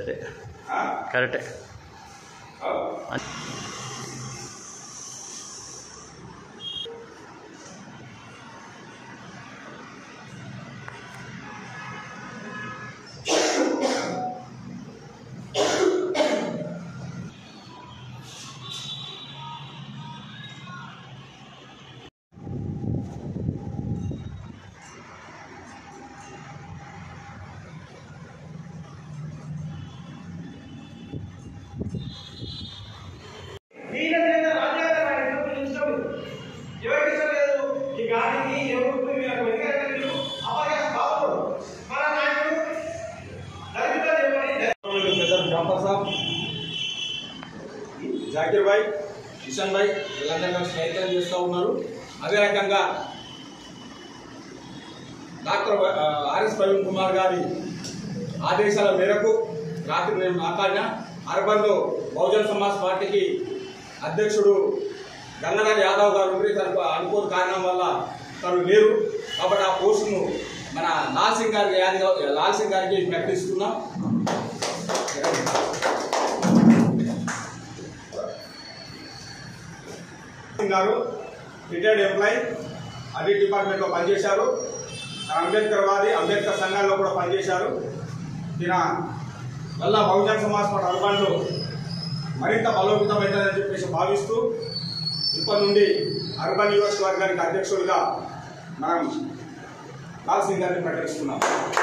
కరెక్టే ఆ? కరెక్టే ఆ? ఈయన మీద రాజ్యాంగం ఆయన ఎవరికి ఇష్టం లేదు. ఎవరికి ఇష్టం లేదు ఈ గాలికి ఎవరు మీరు ఎందుకంటే మీరు అపర్యాస బాబు మన నాయకుడు దళితులు ఎవరి పెద్దలు జాఫర్ సాబ్ జాకీర్ భాయ్ కిషన్ భాయ్ వీళ్ళందరూ కలిసి ప్రయత్నం చేస్తూ ఉన్నారు అదే రకంగా డాక్టర్ వ- ఆ, ఆర్ఎస్ ప్రవీణ్ కుమార్ గారి ఆదేశాల మేరకు రాత్రి నేను మాట్లాడిన అర్బన్లో బహుజన్ సమాజ్ పార్టీకి అధ్యక్షుడు గంగనాథ్ యాదవ్ గారు ఉండి తనకు అనుకోని కారణం వల్ల తను లేరు కాబట్టి ఆ పోస్టును మన లాల్ సింగ్ గారికి యాదవ్ లాల్ సింగ్ గారికి ప్రకటిస్తున్నాం సింగ్ గారు రిటైర్డ్ ఎంప్లాయీ అదే డిపార్ట్మెంట్లో పనిచేశారు అంబేద్కర్ వాది అంబేద్కర్ సంఘాల్లో కూడా పనిచేశారు ఈయన వల్ల బహుజన సమాజ్ పార్టీ అర్బన్లో మరింత బలోపేతమవుతుందని చెప్పేసి భావిస్తూ ఇప్పటి నుండి అర్బన్ నియోజకవర్గానికి అధ్యక్షుడిగా మనం లాల్ సింగ్ గారిని ప్రకటిస్తున్నాం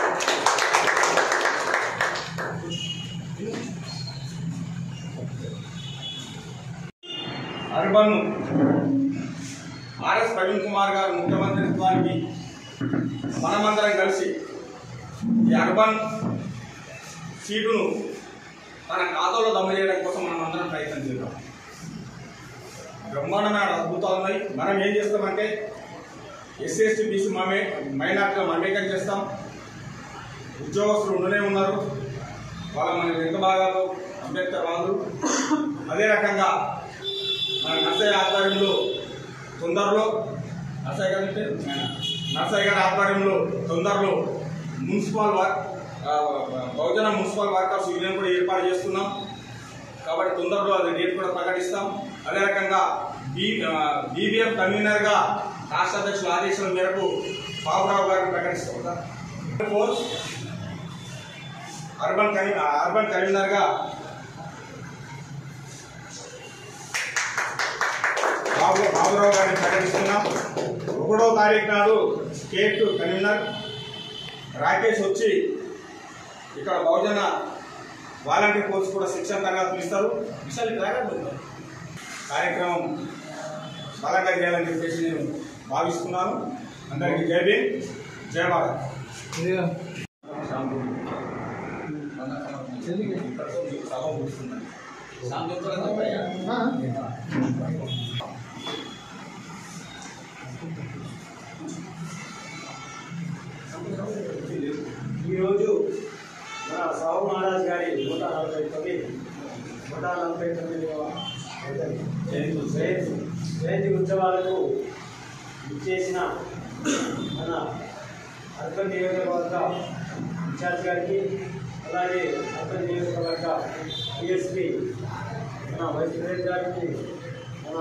అర్బన్ ఆర్ఎస్ ప్రవీణ్ కుమార్ గారు ముఖ్యమంత్రిత్వానికి మనమందరం కలిసి ఈ అర్బన్ సీటును తన ఖాతాలో దమ్ము చేయడం కోసం మనం అందరం ప్రయత్నం చేద్దాం బ్రహ్మాండమైన అద్భుతాలు ఉన్నాయి మనం ఏం చేస్తామంటే ఎస్సీ ఎస్టీ బీసీ మమే మైనార్టీలో మమేకం చేస్తాం ఉద్యోగస్తులు ఉండనే ఉన్నారు వాళ్ళ మనకి ఎంత భాగాలు అంబేద్కర్ వాళ్ళు అదే రకంగా మన నర్సయ్య ఆధ్వర్యంలో తొందరలో నర్సయ్య గారి పేరు? నర్సయ్య గారి ఆధ్వర్యంలో తొందరలో మున్సిపల్ వర్క్ ఆ, బహుజన మున్సిపల్ వర్కర్స్ యూనియన్ కూడా ఏర్పాటు చేస్తున్నాం కాబట్టి తొందరలో అది డేట్ కూడా ప్రకటిస్తాం అదే రకంగా బీ బీబీఎం కన్వీనర్గా రాష్ట్ర అధ్యక్షుల ఆదేశాల మేరకు బాబురావు గారిని ప్రకటిస్తాం కదా ఫోర్స్ అర్బన్ కన్వీ అర్బన్ కన్వీనర్గా బాబు బాబురావు గారిని ప్రకటిస్తున్నాం ఒకటో తారీఖు నాడు స్టేట్ కన్వీనర్ రాకేష్ వచ్చి ఇక్కడ బహుజన వాలంటీర్ కోర్స్ కూడా శిక్షణ తర్వాత పిలుస్తారు విషయాలు ఇక్కడ రాకపోతే కార్యక్రమం బలంగా చేయాలని చెప్పేసి నేను భావిస్తున్నాను అందరికీ జై భీమ్ జై భారత్ ఈరోజు మన సాహు మహారాజ్ గారి నూట నలభై తొమ్మిది నూట నలభై తొమ్మిదవ జయంతి జయంతి జయంతి ఉత్సవాలకు ఇచ్చేసిన మన అర్బన్ నియోజకవర్గ ఇన్ఛార్జ్ గారికి అలాగే అర్బన్ నియోజకవర్గ డిఎస్పి మన వైస్ ప్రెసిడెంట్ గారికి మన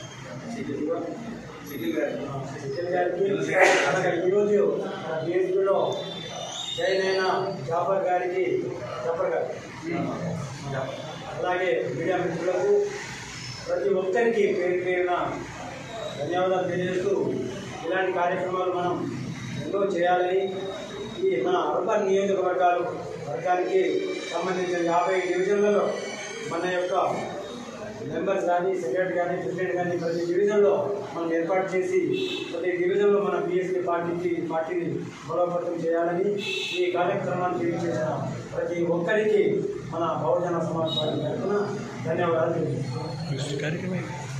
సిటీ గారి సిద్ధం గారికి అలాగే ఈరోజు మన డిఎస్పీలో జాయిన్ అయిన జాఫర్ గారికి జాఫర్ గారికి అలాగే మీడియా మిత్రులకు ప్రతి ఒక్కరికి పేరు పేరున ధన్యవాదాలు తెలియజేస్తూ ఇలాంటి కార్యక్రమాలు మనం ఎన్నో చేయాలని ఈ మన అర్బన్ నియోజకవర్గాలు వర్గానికి సంబంధించిన యాభై డివిజన్లలో మన యొక్క మెంబర్స్ కానీ సెక్రటరీ కానీ ప్రెసిడెంట్ కానీ ప్రతి డివిజన్లో మనం ఏర్పాటు చేసి ప్రతి డివిజన్లో మన బీఎస్పీ పార్టీకి పార్టీని బలోపేతం చేయాలని ఈ కార్యక్రమాన్ని చేసిన ప్రతి ఒక్కరికి మన బహుజన సమాజ్ పార్టీ తరఫున ధన్యవాదాలు తెలియజేస్తున్నాను.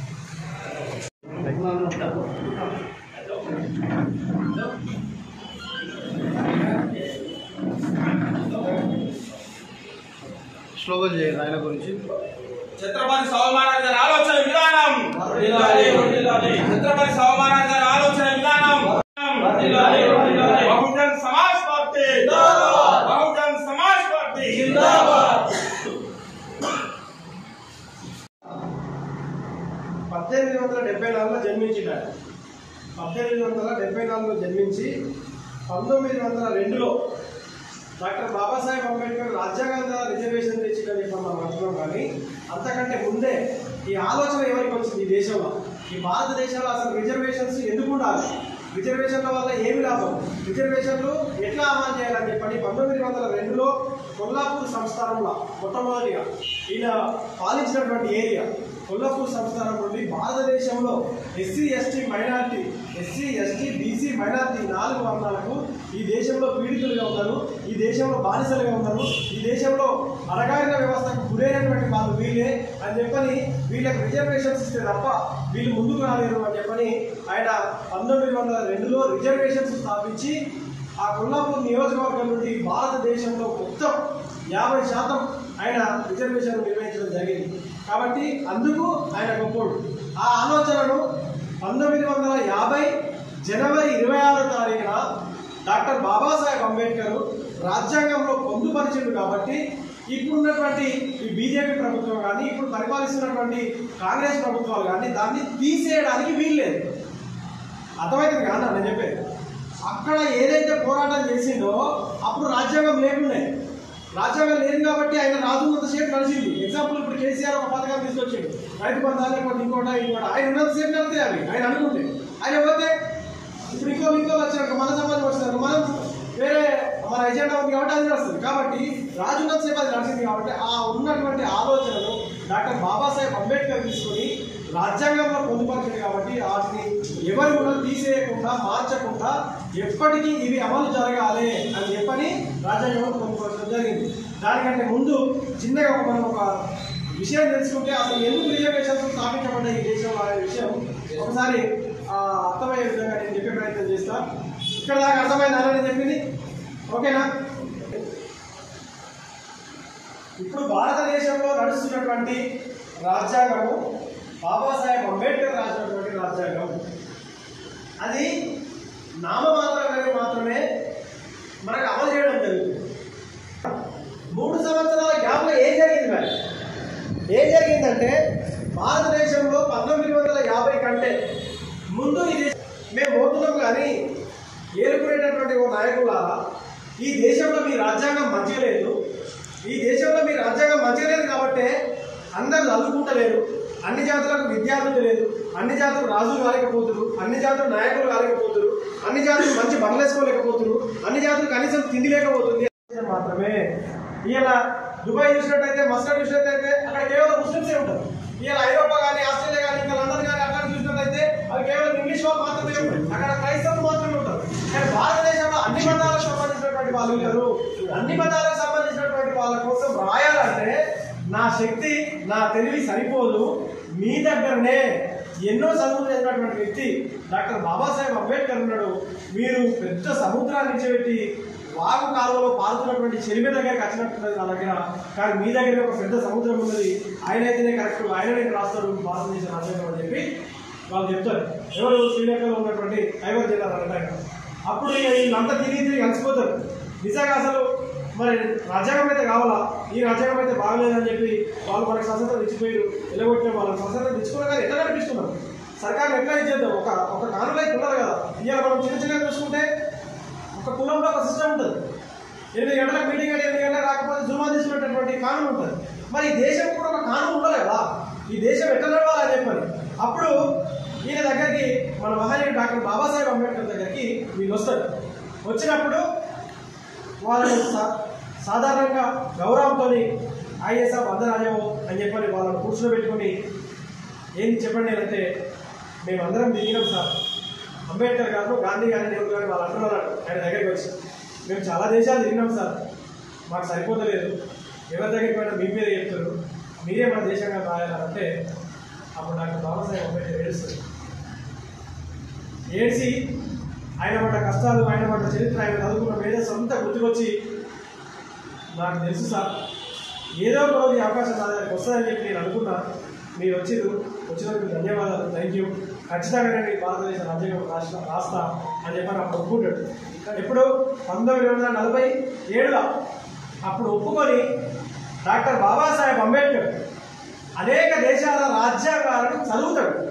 స్లోగన్ చేయండి ఆయన గురించి ఛత్రపతి సౌమారాజ్ గారి ఆలోచన విధానం వర్ధిల్లాలి, వర్ధిల్లాలి. ఛత్రపతి సౌమారాజ్ గారి ఆలోచన విధానం వర్ధిల్లాలి, వర్ధిల్లాలి. బహుజన్ సమాజ్ పార్టీ జిందాబాద్. బహుజన్ సమాజ్ పార్టీ జిందాబాద్. పద్దెనిమిది వందల డెబ్బై నాలుగులో జన్మించిండు ఆయన పద్దెనిమిది వందల డెబ్బై నాలుగులో జన్మించి పంతొమ్మిది వందల రెండులో డాక్టర్ బాబాసాహెబ్ అంబేద్కర్ రాజ్యాంగం ద్వారా రిజర్వేషన్ తెచ్చిందని చెప్పి మనం అంటున్నాం కానీ అంతకంటే ముందే ఈ ఆలోచన ఎవరికి వచ్చింది ఈ దేశంలో ఈ భారతదేశంలో అసలు రిజర్వేషన్స్ ఎందుకు ఉండాలి రిజర్వేషన్ల వల్ల ఏమి లాభం రిజర్వేషన్లు ఎట్లా అమలు చేయాలని చెప్పని పంతొమ్మిది వందల రెండులో కొల్లాపూర్ సంస్థానంలో మొట్టమొదటిగా ఈయన పాలించినటువంటి ఏరియా కొల్లాపూర్ సంస్థానం నుండి భారతదేశంలో SC ST minority SC ST BC minority నాలుగు వర్గాలకు ఈ దేశంలో పీడితులుగా ఉన్నారు ఈ దేశంలో బానిసలుగా ఉన్నారు ఈ దేశంలో అడగారిన వ్యవస్థకు గురైనటువంటి వాళ్ళు వీళ్ళే అని చెప్పని వీళ్ళకి రిజర్వేషన్స్ ఇస్తే తప్ప వీళ్ళు ముందుకు రాలేరు అని చెప్పని ఆయన పంతొమ్మిది వందల రెండులో రిజర్వేషన్స్ స్థాపించి ఆ కొల్లాపూర్ నియోజకవర్గం నుండి భారతదేశంలో మొత్తం యాభై శాతం ఆయన రిజర్వేషన్ నిర్వహించడం జరిగింది కాబట్టి అందుకు ఆయన గొప్పోడు ఆ ఆలోచనను పంతొమ్మిది వందల యాభై జనవరి ఇరవై ఆరో తారీఖున డాక్టర్ బాబాసాహెబ్ అంబేద్కర్ రాజ్యాంగంలో పొందుపరిచిండు కాబట్టి ఇప్పుడున్నటువంటి ఈ బీజేపీ ప్రభుత్వం కానీ ఇప్పుడు పరిపాలిస్తున్నటువంటి కాంగ్రెస్ ప్రభుత్వాలు కానీ దాన్ని తీసేయడానికి వీల్లేదు అర్థమవుతుంది కాదు నేను చెప్పేది అక్కడ ఏదైతే పోరాటం చేసిందో అప్పుడు రాజ్యాంగం లేకుండే రాజ్యాంగం లేదు కాబట్టి ఆయన రాజున్నంతసేపు నడిచింది ఎగ్జాంపుల్ ఇప్పుడు కేసీఆర్ ఒక పథకం తీసుకొచ్చిండు రైతు బంధాలు లేకపోతే ఇంకోట ఇంకోట ఆయన ఉన్నంతసేపు నడితే అవి ఆయన అనుకుంటే ఆయన పోతే ఇప్పుడు ఇంకో ఇంకో వచ్చినాక మన సమాజం వచ్చినాక మనం వేరే మన ఎజెండా ఉంది కాబట్టి అది నడుస్తుంది కాబట్టి రాజున్నంతసేపు అది నడిచింది కాబట్టి ఆ ఉన్నటువంటి ఆలోచనలు డాక్టర్ బాబాసాహెబ్ అంబేద్కర్ తీసుకొని రాజ్యాంగంలో పొందుపరిచింది కాబట్టి వాటిని ఎవరు కూడా తీసేయకుండా మార్చకుండా ఎప్పటికీ ఇవి అమలు జరగాలి అని చెప్పని రాజ్యాంగంలో పొందుపరచడం జరిగింది దానికంటే ముందు చిన్నగా ఒక మనం ఒక విషయం తెలుసుకుంటే అసలు ఎందుకు రిజర్వేషన్స్ స్థాపించబడ్డాయి ఈ దేశంలో అనే విషయం ఒకసారి ఆ, అర్థమయ్యే విధంగా నేను చెప్పే ప్రయత్నం చేస్తా ఇక్కడ దాకా అర్థమైందా నేను చెప్పింది ఓకేనా ఇప్పుడు భారతదేశంలో నడుస్తున్నటువంటి రాజ్యాంగము బాబాసాహెబ్ అంబేద్కర్ రాసినటువంటి రాజ్యాంగం అది నామమాత్రంగా మాత్రమే మనకు అమలు చేయడం జరుగుతుంది మూడు సంవత్సరాల గ్యాప్లో ఏం జరిగింది మరి ఏం జరిగిందంటే భారతదేశంలో పంతొమ్మిది వందల యాభై కంటే ముందు ఇది మేము పోతున్నాం కానీ ఏలుకునేటటువంటి ఓ నాయకులారా ఈ దేశంలో మీ రాజ్యాంగం మంచిగా లేదు ఈ దేశంలో మీ రాజ్యాంగం మంచిగా లేదు కాబట్టి అందరు చదువుకుంటలేరు అన్ని జాతులకు విద్యార్థులు లేదు అన్ని జాతులు రాజులు కాలేకపోతున్నారు అన్ని జాతులు నాయకులు కాలేకపోతున్నారు అన్ని జాతులు మంచి బండ్లు వేసుకోలేకపోతున్నారు అన్ని జాతులు కనీసం తిండి లేకపోతుంది మాత్రమే ఇలా దుబాయ్ చూసినట్టయితే మస్కట్ చూసినట్టయితే అక్కడ కేవలం ముస్లింసే ఉంటారు ఇలా ఐరోపా కానీ ఆస్ట్రేలియా కానీ ఇంకా లండన్ కానీ అక్కడ చూసినట్టయితే అవి కేవలం ఇంగ్లీష్ వాళ్ళు మాత్రమే ఉంటారు అక్కడ క్రైస్తవులు మాత్రమే ఉంటారు కానీ భారతదేశంలో అన్ని మతాలకు సంబంధించినటువంటి వాళ్ళు ఉంటారు అన్ని మతాలకు సంబంధించినటువంటి వాళ్ళ కోసం రాయాలంటే నా శక్తి నా తెలివి సరిపోదు మీ దగ్గరనే ఎన్నో చదువులు చదివినటువంటి వ్యక్తి డాక్టర్ బాబాసాహెబ్ అంబేద్కర్ ఉన్నాడు మీరు పెద్ద సముద్రాన్ని నిలిచిపెట్టి వాగు కాలువలో పారుతున్నటువంటి చెలిమి దగ్గరికి వచ్చినట్టున్నది నా దగ్గర కానీ మీ దగ్గర ఒక పెద్ద సముద్రం ఉన్నది ఆయన అయితేనే కరెక్ట్ ఆయననే రాస్తాడు భారతదేశ రాజ్యాంగం అని చెప్పి వాళ్ళు చెప్తారు ఎవరు శ్రీలంకలో ఉన్నటువంటి ఐవర్ జిల్లా అంటారు అప్పుడు ఇక వీళ్ళంతా తిరిగి తిరిగి కలిసిపోతారు నిజంగా అసలు మరి రాజ్యాంగం అయితే కావాలా ఈ రాజ్యాంగం అయితే బాగలేదని చెప్పి వాళ్ళు మనకి స్వతంత్రం ఇచ్చిపోయారు ఎలగొట్టిన వాళ్ళకి స్వతంత్రం ఇచ్చుకున్నారు కానీ ఎట్లా కనిపిస్తున్నారు సర్కారు ఎట్లా ఇచ్చేద్దాం ఒక ఒక కానులు అయితే ఉన్నారు కదా ఇవాళ మనం చిన్న చిన్నగా చూసుకుంటే ఒక కులంలో ఒక సిస్టమ్ ఉంటుంది ఎనిమిది గంటలకు మీటింగ్ అంటే ఎనిమిది గంటలకు రాకపోతే జుమా తీసుకునేటటువంటి కానులు ఉంటుంది మరి ఈ దేశం కూడా ఒక కానులు ఉండాలి కదా ఈ దేశం ఎట్లా నడవాలని చెప్పని అప్పుడు ఈయన దగ్గరికి మన మహానీయుడు డాక్టర్ బాబాసాహెబ్ అంబేద్కర్ దగ్గరికి వీళ్ళు వస్తారు వచ్చినప్పుడు వాళ్ళు సా- సాధారణంగా గౌరవంతో ఐఎస్ఆర్ వందరాజావు అని చెప్పని వాళ్ళని కూర్చోబెట్టుకొని ఏం చెప్పండి అంటే మేమందరం దిగినాం సార్ అంబేద్కర్ గారు గాంధీ గారు నెహ్రూ గారు వాళ్ళు అంటున్నారు ఆయన దగ్గరికి వచ్చి మేము చాలా దేశాలు తిరిగినాం సార్ మాకు సరిపోతలేదు ఎవరి దగ్గరికి పోయినా మీ పేరు చెప్తారు మీరే మన దేశంగా రాయాలంటే అప్పుడు డాక్టర్ బాబాసాహెబ్ అంబేద్కర్ ఏడుస్తారు ఏడ్చి ఆయన పడ్డ కష్టాలు ఆయన పడ్డ చరిత్ర ఆయన చదువుకున్న మేధస్సు అంతా గుర్తుకొచ్చి నాకు తెలుసు సార్ ఏదో ఒక రోజు ఈ అవకాశం నా దగ్గరికి వస్తుందని చెప్పి నేను అనుకున్నా మీరు వచ్చిరు వచ్చినందుకు ధన్యవాదాలు థ్యాంక్ యూ ఖచ్చితంగా నేను ఈ భారతదేశ రాజ్యాంగం రాష్ట్ర రాస్తా అని చెప్పని అప్పుడు ఒప్పుకుంటాడు ఎప్పుడు పంతొమ్మిది వందల నలభై ఏడులో అప్పుడు ఒప్పుకొని డాక్టర్ బాబాసాహెబ్ అంబేద్కర్ అనేక దేశాల రాజ్యాంగాలను చదువుతాడు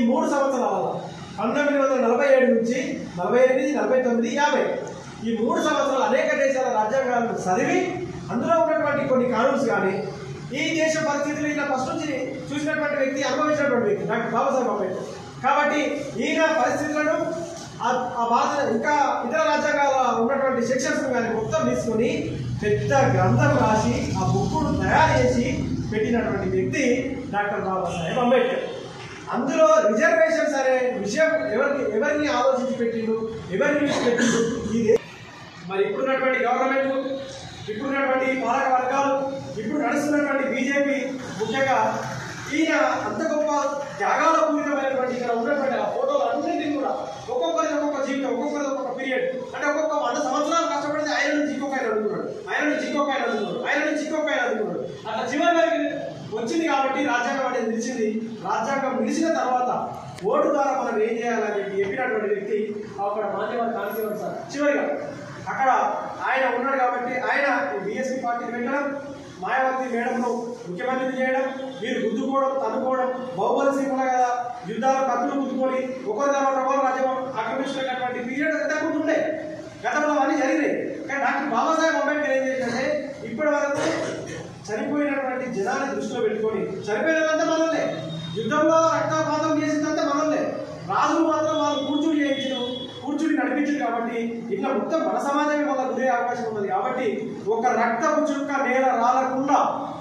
మూడు సంవత్సరాల పంతొమ్మిది వందల నలభై ఏడు నుంచి నలభై ఎనిమిది నలభై తొమ్మిది యాభై ఈ మూడు సంవత్సరాలు అనేక దేశాల రాజ్యాంగాలను చదివి అందులో ఉన్నటువంటి కొన్ని కానూన్స్ కానీ ఈ దేశ పరిస్థితులు ఈయన ఫస్ట్ నుంచి చూసినటువంటి వ్యక్తి అనుభవించినటువంటి వ్యక్తి డాక్టర్ బాబాసాహెబ్ అంబేద్కర్ కాబట్టి ఈయన పరిస్థితులను ఆ- ఆ భారత ఇంకా ఇతర రాజ్యాంగాల ఉన్నటువంటి సెక్షన్స్ కానీ మొత్తం తీసుకొని పెద్ద గ్రంథం రాసి ఆ బుక్కును తయారు చేసి పెట్టినటువంటి వ్యక్తి డాక్టర్ బాబాసాహెబ్ అంబేద్కర్ అందులో రిజర్వేషన్స్ అనే విషయం ఎవరికి ఎవరిని ఆలోచించి పెట్టిండు ఎవరిని చూసి పెట్టిండు ఇది మరి ఇప్పుడున్నటువంటి గవర్నమెంట్ ఇప్పుడున్నటువంటి పాలక వర్గాలు ఇప్పుడు నడుస్తున్నటువంటి బీజేపీ ముఖ్యంగా ఈయన అంత గొప్ప త్యాగాల పూరితమైనటువంటి ఇక్కడ ఉన్నటువంటి ఆ ఫోటోలు అన్నింటినీ కూడా ఒక్కొక్కరి ఒక్కొక్క జీవితం ఒక్కొక్కరి ఒక్కొక్క పీరియడ్ అంటే ఒక్కొక్క వంద సంవత్సరాలు కష్టపడితే ఆయన నుంచి ఇంకొక ఆయన అందుకున్నాడు ఆయన నుంచి ఇంకొక ఆయన అందుకున్నాడు ఆయన నుంచి ఇంకొక ఆయన అందుకున్నాడు అట్లా చివరి వరకు వచ్చింది కాబట్టి రాజ్యాంగం అనేది నిలిచింది రాజ్యాంగం నిలిచిన తర్వాత ఓటు ద్వారా మనం ఏం చేయాలని చెప్పి చెప్పినటువంటి వ్యక్తి అక్కడ మాధ్యమాలు కాన్సీవర్ సార్ చివరిగా అక్కడ ఆయన ఉన్నాడు కాబట్టి ఆయన బీఎస్పీ పార్టీని పెట్టడం మాయావతి మేడంను ముఖ్యమంత్రిని చేయడం వీరు గుద్దుకోవడం తన్నుకోవడం బాహుబలి సింహుల కదా యుద్ధాలు కత్తులు గుద్దుకొని ఒకరి తర్వాత ఒకరు రాజ్యం ఆక్రమించినటువంటి పీరియడ్ ఇంతకుముందు ఉండే గతంలో అన్నీ జరిగినాయి కానీ డాక్టర్ బాబాసాహెబ్ అంబేద్కర్ ఏం చేశారంటే ఇప్పటి వరకు చనిపోయినటువంటి జనాన్ని దృష్టిలో పెట్టుకొని చనిపోయినంతా మనల్నే యుద్ధంలో రక్తపాతం చేసిందంతా మనల్నే రాజులు మాత్రం వాళ్ళు కూర్చుని చేయించరు కూర్చుని నడిపించరు కాబట్టి ఇట్లా మొత్తం మన సమాజమే వాళ్ళ గురే అవకాశం ఉన్నది కాబట్టి ఒక రక్తపు చుక్క నేల రాలకుండా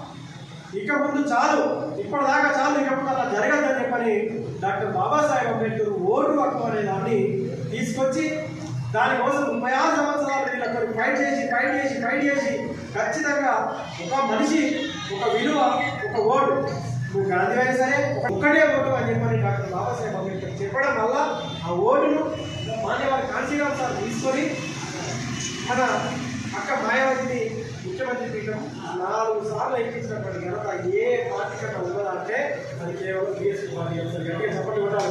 ఇక ముందు చాలు ఇప్పటిదాకా చాలు ఇక ముందు అలా జరగదని చెప్పని డాక్టర్ బాబాసాహెబ్ అంబేద్కర్ ఓటు హక్కు అనే దాన్ని తీసుకొచ్చి దానికోసం ముప్పై ఆరు సంవత్సరాలు వీళ్ళు అక్కడ ఫైట్ చేసి ఫైట్ చేసి ఫైట్ చేసి ఖచ్చితంగా ఒక మనిషి ఒక విలువ ఒక ఓటు నువ్వు గాంధీ అయినా సరే ఒక్కటే ఓటు అని చెప్పని డాక్టర్ బాబాసాహెబ్ అంబేద్కర్ చెప్పడం వల్ల ఆ ఓటును మాన్యవారి కాంశీరామ్ సార్ తీసుకొని మన అక్క మాయావతిని ముఖ్యమంత్రి పీఠం నాలుగు సార్లు ఎక్కించినటువంటి ఘనత ఏ పార్టీ కన్నా ఉన్నదా అంటే అది కేవలం బీఎస్పీ పార్టీ ఒకసారి గట్టిగా చెప్పండి కూడా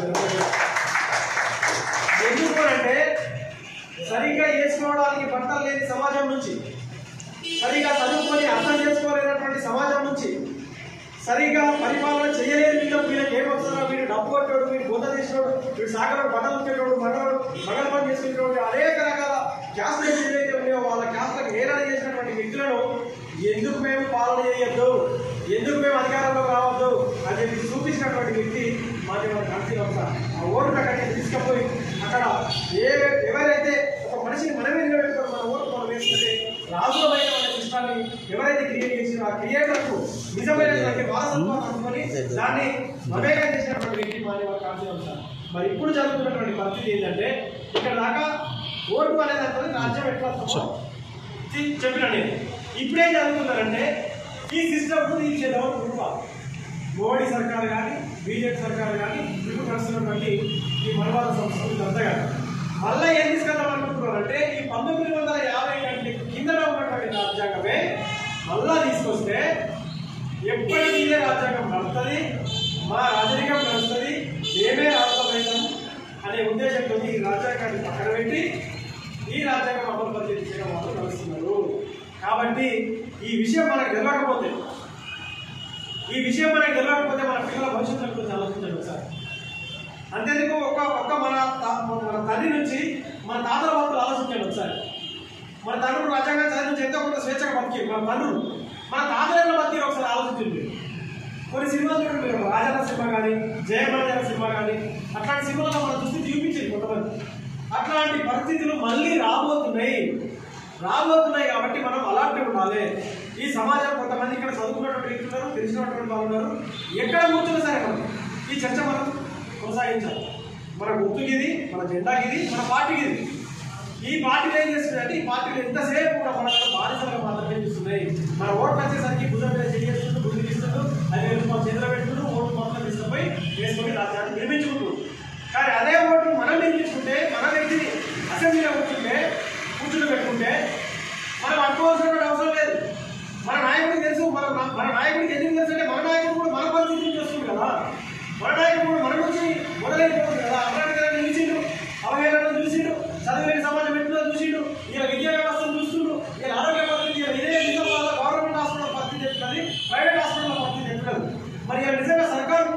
ఎందుకు అంటే సరిగ్గా వేసుకోవడానికి బట్టలు లేని సమాజం నుంచి సరిగా చదువుకొని అర్థం చేసుకోలేనటువంటి సమాజం నుంచి సరిగా పరిపాలన చేయలేని వీళ్ళకి వీళ్ళకి ఏం వస్తుందో వీడు డబ్బు కొట్టాడు వీడు బొంద తీసినాడు వీడు సాగరాడు బట్టలు ఉట్టేటోడు మండవాడు మంగళ పని చేసుకునేటోడు అనేక రకాల క్యాస్ట్లు ఏదైతే ఉన్నాయో వాళ్ళ క్యాస్ట్లకు హేళన చేసినటువంటి వ్యక్తులను ఎందుకు మేము పాలన చేయొద్దు ఎందుకు మేము అధికారంలో రావద్దు అని చెప్పి చూపించినటువంటి వ్యక్తి మాధ్యమ కాంతిరావు సార్ ఆ ఓటు అక్కడికి తీసుకుపోయి అక్కడ ఏ ఎవరైతే ఒక మనిషిని మనమే నిలబెట్టుకొని మన ఓటు మనం వేసుకుంటే రాజులమైన మన కృష్ణాన్ని ఎవరైతే క్రియేట్ చేసినా ఆ క్రియేటర్కు నిజమైనటువంటి వారసత్వాన్ని అనుకొని దాన్ని మమేకం చేసినటువంటి వ్యక్తి మాన్యవ కాంతిరావు సార్ మరి ఇప్పుడు జరుగుతున్నటువంటి పరిస్థితి ఏంటంటే ఇక్కడ దాకా ఓటు అనేది అంటే రాజ్యం ఎట్లా వస్తుందో చి- చెప్పిన నేను ఇప్పుడేం జరుగుతున్నారంటే ఈ సిస్టమ్ తీసేద్దాం రూపా మోడీ సర్కార్ కానీ బీజేపీ సర్కార్ కానీ ఇప్పుడు నడుస్తున్నటువంటి ఈ మనవాద సంస్థలు ఇదంతా కానీ మళ్ళీ ఏం తీసుకెళ్దాం అనుకుంటున్నారంటే ఈ పంతొమ్మిది వందల యాభై కంటే కిందన ఉన్నటువంటి రాజ్యాంగమే మళ్ళా తీసుకొస్తే ఎప్పటికీ ఇదే రాజ్యాంగం నడుస్తుంది మా రాజరికం నడుస్తుంది మేమే రాష్ట్రమైనాం అనే ఉద్దేశంతో ఈ రాజ్యాంగాన్ని పక్కన పెట్టి ఈ రాజ్యాంగం అమలు పరిచయం చేయడం వాళ్ళు నడుస్తున్నారు కాబట్టి ఈ విషయం మనకు తెలియకపోతే ఈ విషయం మనకు తెలియకపోతే మన పిల్లల భవిష్యత్తు గురించి ఆలోచించండి ఒకసారి అంతేందుకు ఒక ఒక్క మన తా- మన తల్లి నుంచి మన తాతల భక్తులు ఆలోచించండి ఒకసారి మన తండ్రులు రాజ్యాంగం చదివించి ఎంతో కొంత స్వేచ్ఛగా బతికి మన తండ్రులు మన తాతల బతికి ఒకసారి ఆలోచించండి మీరు. కొన్ని సినిమాలు చూడండి మీరు రాజన్న సినిమా కానీ జయమరాజన సినిమా కానీ అట్లాంటి సినిమాలో మన దృష్టి చూపించింది కొంతమంది అట్లాంటి పరిస్థితులు మళ్ళీ రాబోతున్నాయి రాబోతున్నాయి కాబట్టి మనం అలాంటి ఉండాలి ఈ సమాజం కొంతమంది ఇక్కడ చదువుకున్నటువంటి వ్యక్తులు ఉన్నారు తెలిసినటువంటి వాళ్ళు ఉన్నారు ఎక్కడ కూర్చున్నా సరే మనం ఈ చర్చ మనం కొనసాగించాలి మన గుర్తుకి ఇది మన జెండాకి ఇది మన పార్టీకి ఇది ఈ పార్టీలు ఏం చేస్తున్నాయంటే ఈ పార్టీలు ఎంతసేపు కూడా మన బానిసలుగా మాత్రమే చూస్తున్నాయి మన ఓట్లు వచ్చేసరికి భుజం మీద చేస్తుంటూ గుర్తు తీస్తుంటూ అది మన చేతిలో పెట్టుకుంటూ ఓటు మొత్తం తీసుకుపోయి వేసుకొని రాజ్యాన్ని నిర్మించుకుంటూ కానీ అదే ఓటు మనం నిర్మించుకుంటే మన వ్యక్తిని అసెంబ్లీలో కూర్చుంటే కూర్చుని పెట్టుకుంటే మనం అనుకోవాల్సినటువంటి అవసరం లేదు మన నాయకుడికి తెలుసు మన మన నాయకుడికి ఎందుకు తెలుసు అంటే మన నాయకుడు కూడా మన పరిస్థితి నుంచి వస్తుంది కదా మన నాయకుడు కూడా మన నుంచి మొదలైపోతుంది కదా అంబేద్కర్ నిలిచిండు అవహేళన చూసిండు చదివిన సమాజం ఎట్లా చూసిండు ఇలా విద్యా వ్యవస్థను చూస్తుండు ఇలా ఆరోగ్య పరిస్థితి ఇలా ఇదే నిజంగా గవర్నమెంట్ హాస్పిటల్ పరిస్థితి ఎట్లున్నది ప్రైవేట్ హాస్పిటల్ పరిస్థితి ఎట్లున్నది మరి ఇలా నిజంగా సర్కారు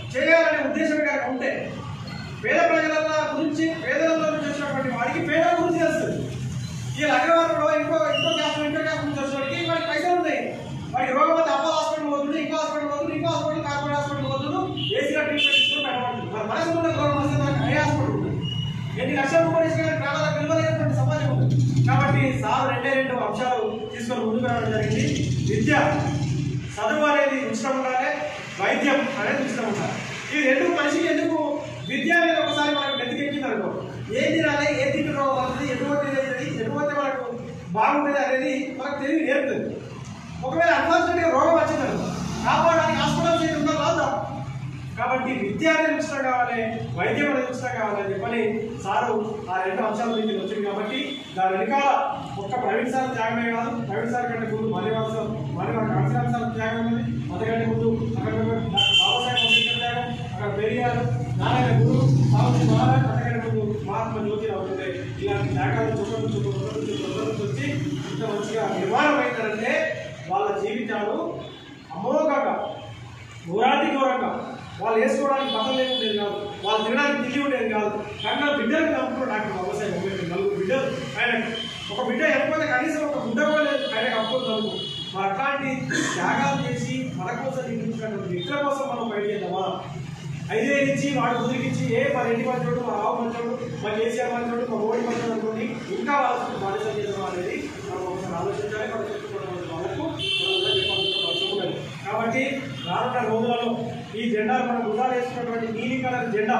చేయాలనే ఉద్దేశం కనుక ఉంటే పేద ప్రజల గురించి పేదలలో నుంచి వచ్చినటువంటి వాడికి పేదల గురించి తెలుస్తుంది ఈ అగ్రవారంలో ఇంకో ఇంకో క్యాస్ట్ ఇంకో క్యాస్ట్ నుంచి వచ్చేవాడికి వాడికి పైసలు ఉన్నాయి వాడికి రోగం వస్తే అప్ప హాస్పిటల్ పోతుంది ఇంకో హాస్పిటల్ పోతుంది ఇంకో హాస్పిటల్ కార్పొరేట్ హాస్పిటల్ పోతుంది ఏసీలో ట్రీట్మెంట్ తీసుకుని పెట్టబడుతుంది మరి మనసు ఉన్న రోగం వస్తే మనకి ఏ హాస్పిటల్ ఉంటుంది ఎన్ని లక్షల రూపాయలు ఇచ్చినా కానీ ప్రాణాలకు విలువలేనటువంటి సమాజం ఉంది కాబట్టి సార్ రెండే రెండు అంశాలు తీసుకొని ముందుకు రావడం జరిగింది విద్య చదువు అనేది ఉచితం ఉండాలి వైద్యం అనేది ఉచితం ఉండాలి ఈ రెండు మనిషికి ఎందుకు విద్య అనేది ఒకసారి మనకు నెత్తికెక్కింది అనుకో ఏం తినాలి ఏ తిండి రోగం వస్తుంది ఎటువంటి ఎటువంటి మనకు బాగుంటుంది అనేది మనకు తెలివి నేర్పుతుంది ఒకవేళ అన్ఫార్చునేట్గా రోగం వచ్చిందనుకో కాపాడడానికి హాస్పిటల్ చేసి ఉండాలి రాదా కాబట్టి విద్య అనేది ఉచితం కావాలి వైద్యం అనేది ఉచితం కావాలని చెప్పని సారు ఆ రెండు అంశాల గురించి వచ్చింది కాబట్టి దాని వెనకాల ఒక్క ప్రవీణ్ సార్ త్యాగమే కాదు ప్రవీణ్ సార్ కంటే ముందు మణివాస మణివాస కాన్సీరామ్ సార్ త్యాగం ఉంది అంతకంటే ముందు అక్కడ బాబాసాహెబ్ అంబేద్కర్ త్యాగం అక్కడ పెరిగారు నారాయణ గురు సాగు మహారాజ్ అంతకంటే ముందు మహాత్మా జ్యోతిరావు ఉండే ఇలాంటి త్యాగాలు చుట్టూ చుట్టూ చుట్టూ చుట్టూ వచ్చి ఇంత మంచిగా నిర్మాణం అయిందంటే వాళ్ళ జీవితాలు అమోఘంగా ఘోరాతి ఘోరంగా వాళ్ళు వేసుకోవడానికి బట్టలు లేకుండేది కాదు వాళ్ళు తినడానికి తిండి ఉండేది కాదు కన్నా బిడ్డలకు నమ్ముకున్నాడు డాక్టర్ బాబాసాహెబ్ అంబేద్కర్ నలుగురు బిడ్డలు ఆయన ఒక బిడ్డ ఎక్కకపోతే కనీసం ఒక గుడ్డ కూడా లేదు ఆయన కప్పుకున్నందుకు మరి అట్లాంటి త్యాగాలు చేసి మన కోసం నిర్మించినటువంటి వ్యక్తుల కోసం మనం బయట చేద్దామా ఐదే ఇచ్చి వాడు కుదిరికిచ్చి ఏ మా రెడ్డి మంచోడు మా రావు మంచోడు మా కేసీఆర్ మంచోడు మా మోడీ మంచోడు అనుకోండి ఇంకా వాళ్ళకి బాధ్యత చేద్దాం అనేది మనం ఒకసారి ఆలోచించాలి మనం చెప్పుకున్నటువంటి వాళ్ళకు మనం కూడా చెప్పాల్సిన అవసరం ఉన్నది కాబట్టి రానున్న రోజులలో ఈ జెండా మనం వృధా వేసుకున్నటువంటి నీలి కలర్ జెండా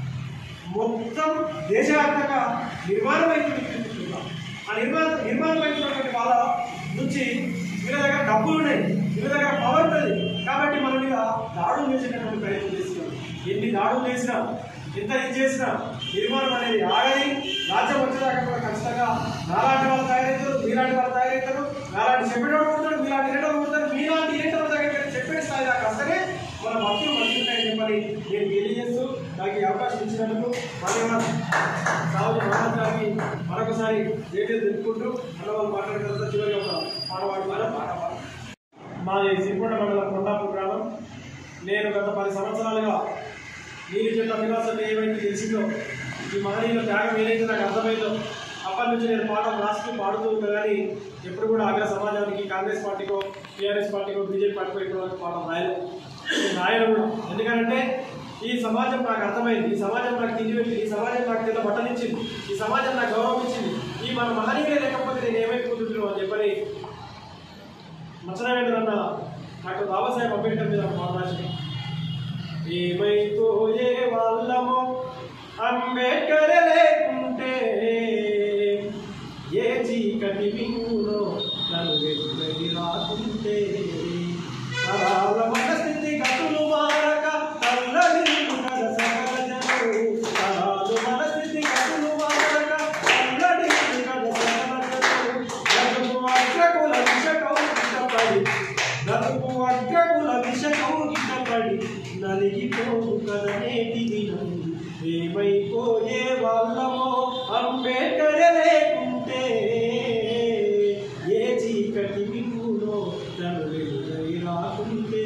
మొత్తం దేశవ్యాప్తంగా నిర్మాణం అయిపోయింది ఆ నిర్మాణ నిర్మాణం అయినటువంటి వాళ్ళ నుంచి వీళ్ళ దగ్గర డబ్బులు ఉన్నాయి వీళ్ళ దగ్గర పవర్ ఉన్నది కాబట్టి మన మీద దాడులు చేసేటటువంటి ప్రయత్నం చేస్తున్నాం ఎన్ని దాడులు చేసినా ఎంత ఇది చేసినా నిర్మాణం అనేది ఆగని రాజ్యం వచ్చేదాకా కూడా ఖచ్చితంగా నాలాంటి వాళ్ళు తయారవుతారు మీలాంటి వాళ్ళు తయారవుతారు నాలాంటి చెప్పేటోడు కొడతాడు మీలాంటి ఏటోడు కొడతారు మీలాంటి ఏటోడు దగ్గర చెప్పే స్థాయి దాకా వస్తేనే మన భక్తులు మంచిగుంటాయని చెప్పని నేను తెలియజేస్తూ నాకు ఈ అవకాశం ఇచ్చినందుకు ధన్యవాదాలు సాగు మహారాజ్ గారికి మరొకసారి డీటెయిల్ తెలుపుకుంటూ అన్న వాళ్ళు మాట్లాడిన తర్వాత చివరి ఒక పాడవాడి పాట పాట పాడ మాది సిరికొండ మండలం కొండాపూర్ గ్రామం నేను గత పది సంవత్సరాలుగా నీలి చెట్ల నివాసం ఏమైతే తెలిసిందో ఈ మహనీయుల త్యాగం ఏదైతే నాకు అర్థమైందో అప్పటి నుంచి నేను పాటలు రాస్తూ పాడుతూ ఉన్నా కానీ ఎప్పుడు కూడా అగ్ర సమాజానికి కాంగ్రెస్ పార్టీకో టీఆర్ఎస్ పార్టీకో బీజేపీ పార్టీకో ఇప్పుడు వరకు పాటలు రాయలేదు నేను రాయను కూడా ఎందుకంటే ఈ సమాజం నాకు అర్థమైంది ఈ సమాజం నాకు తిండి పెట్టింది ఈ సమాజం నాకు తెల్ల బట్టలు ఇచ్చింది ఈ సమాజం నాకు గౌరవం ఇచ్చింది ఈ మన మహనీయులే లేకపోతే నేను ఏమైపోతున్నాను అని చెప్పని మచ్చనవేంద్రన్న డాక్టర్ బాబాసాహెబ్ అంబేద్కర్ మీద ఒక మాట రాసింది ఏమైపోయే వాళ్ళమో అంబేద్కర్ లేకుంటే ఏ చీకటి మింగులో నన్ను వెలుగై రాకుంటే తరాల మనస్థితి గతులు మారక తల్లడి కల సకల జనులు తరాలు మనస్థితి గతులు మారక తల్లడి కల సకల జనులు నలుపు అగ్రకుల విషకౌగిటపడి నలుపు అగ్రకుల విషకౌగిటపడి నలిగిపోవు కదనేటి దినం ఏమైపోయే వాళ్ళమో అంబేద్కర్ లేకుంటే ఏ చీకటి మింగులో తను వెలుగై రాకుంటే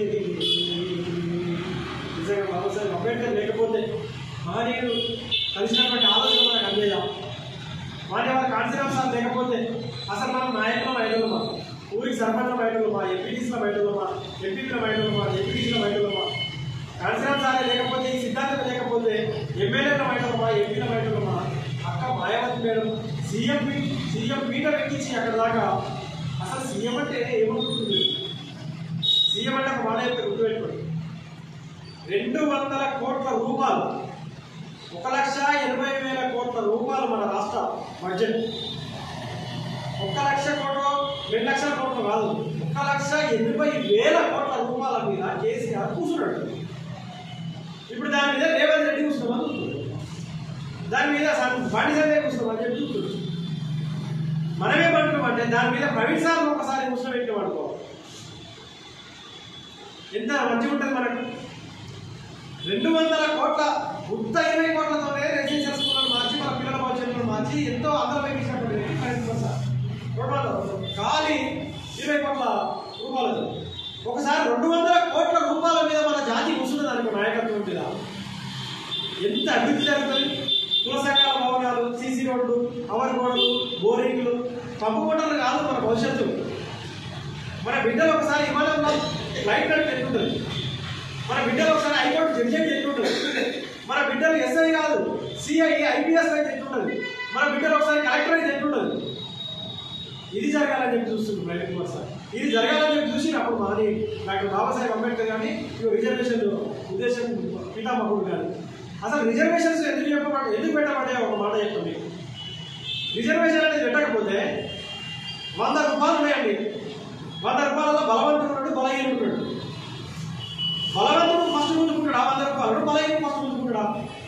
నిజంగా బాబాసాహెబ్ అంబేద్కర్ లేకపోతే మహనీయుడు కలిసినటువంటి ఆలోచన మనకు అందేదా వాటి వాళ్ళ కాన్సీరాంశాలు లేకపోతే అసలు మనం నాయకుల బయటమా ఊరికి సర్పంచ్ల బయటమా ఎంపీటీసీల బయటమా ఎంపీల బయటమా ఎంపీటీసీల బయటమా కాన్సీరాంశాలే లేకపోతే ఈ సిద్ధాంతం లేకపోతే ఎమ్మెల్యేల బయటమా ఎంపీల బయటమా అక్క Mayawati madam CM CM meter ఎక్కించి అక్కడ దాకా అసలు సీఎం అంటే ఏమవుతుంది సీఎం అంటే ఒక మాట చెప్తే గుర్తుపెట్టుకోండి రెండు వందల కోట్ల రూపాయలు ఒక లక్ష ఎనభై వేల కోట్ల రూపాయలు మన రాష్ట్ర బడ్జెట్ ఒక లక్ష కోట్లు రెండు లక్షల కోట్లు కాదు ఒక లక్ష ఎనభై వేల కోట్ల రూపాయల మీద కేసీఆర్ కూర్చున్నాడు ఇప్పుడు దాని మీద రేవంత్ రెడ్డి కూర్చున్నామని చూస్తున్నాడు దాని మీద సన్- బండి సంజయ్ కూర్చున్నామని చెప్పి చూస్తున్నాడు మనమేమంటున్నాం అంటే దాని మీద ప్రవీణ్ సార్ ఒకసారి కూర్చోబెట్టాం అనుకో ఎంత మంచిగా ఉంటుంది మనకు రెండు వందల కోట్ల ఉత్త ఇరవై కోట్లతోనే రెసిడెన్షియల్ స్కూళ్ళను మార్చి మన పిల్లల భవిష్యత్తును మార్చి ఎంతో అందరం వేయించినటువంటి వ్యక్తి ప్రయత్నం సార్ టోటల్ ఖాళీ ఇరవై కోట్ల రూపాయలతో ఒకసారి రెండు వందల కోట్ల రూపాయల మీద మన జాతి కూర్చున్నది అనుకో నాయకత్వం మీద ఎంత అభివృద్ధి జరుగుతుంది కుల సంఘాల భవనాలు సీసీ రోడ్లు అవర్ రోడ్లు బోరింగ్లు పంపు మోటార్లు కాదు మన భవిష్యత్తు మన బిడ్డలు ఒకసారి హిమాలయంలో ఫ్లైట్ నడిపి ఎట్లుంటుంది మన బిడ్డలు ఒకసారి హైకోర్టు జడ్జి అయితే ఎట్లుంటుంది మన బిడ్డలు ఎస్ఐ కాదు సిఐ ఐపీఎస్ అయితే ఎట్లుంటుంది మన బిడ్డలు ఒకసారి కలెక్టర్ అయితే ఎట్లుంటుంది ఇది జరగాలని చెప్పి చూస్తుంది ప్రైవేట్ కోర్స్ ఇది జరగాలని చెప్పి చూసి అప్పుడు మాది డాక్టర్ బాబాసాహెబ్ అంబేద్కర్ కానీ ఇవి రిజర్వేషన్ ఉద్దేశం పితామహుడు కానీ అసలు రిజర్వేషన్స్ ఎందుకు చెప్పబడి ఎందుకు పెట్టబడ్డాయి ఒక మాట చెప్పండి రిజర్వేషన్ అనేది పెట్టకపోతే వంద రూపాయలు ఉన్నాయండి వంద రూపాయలలో బలవంతుడు ఉన్నాడు బలహీనుడు ఉన్నాడు బలవంతుడు ఫస్ట్ ముందుకుంటాడా వంద రూపాయలు బలహీనుడు ఫస్ట్ ముందుకుంటాడా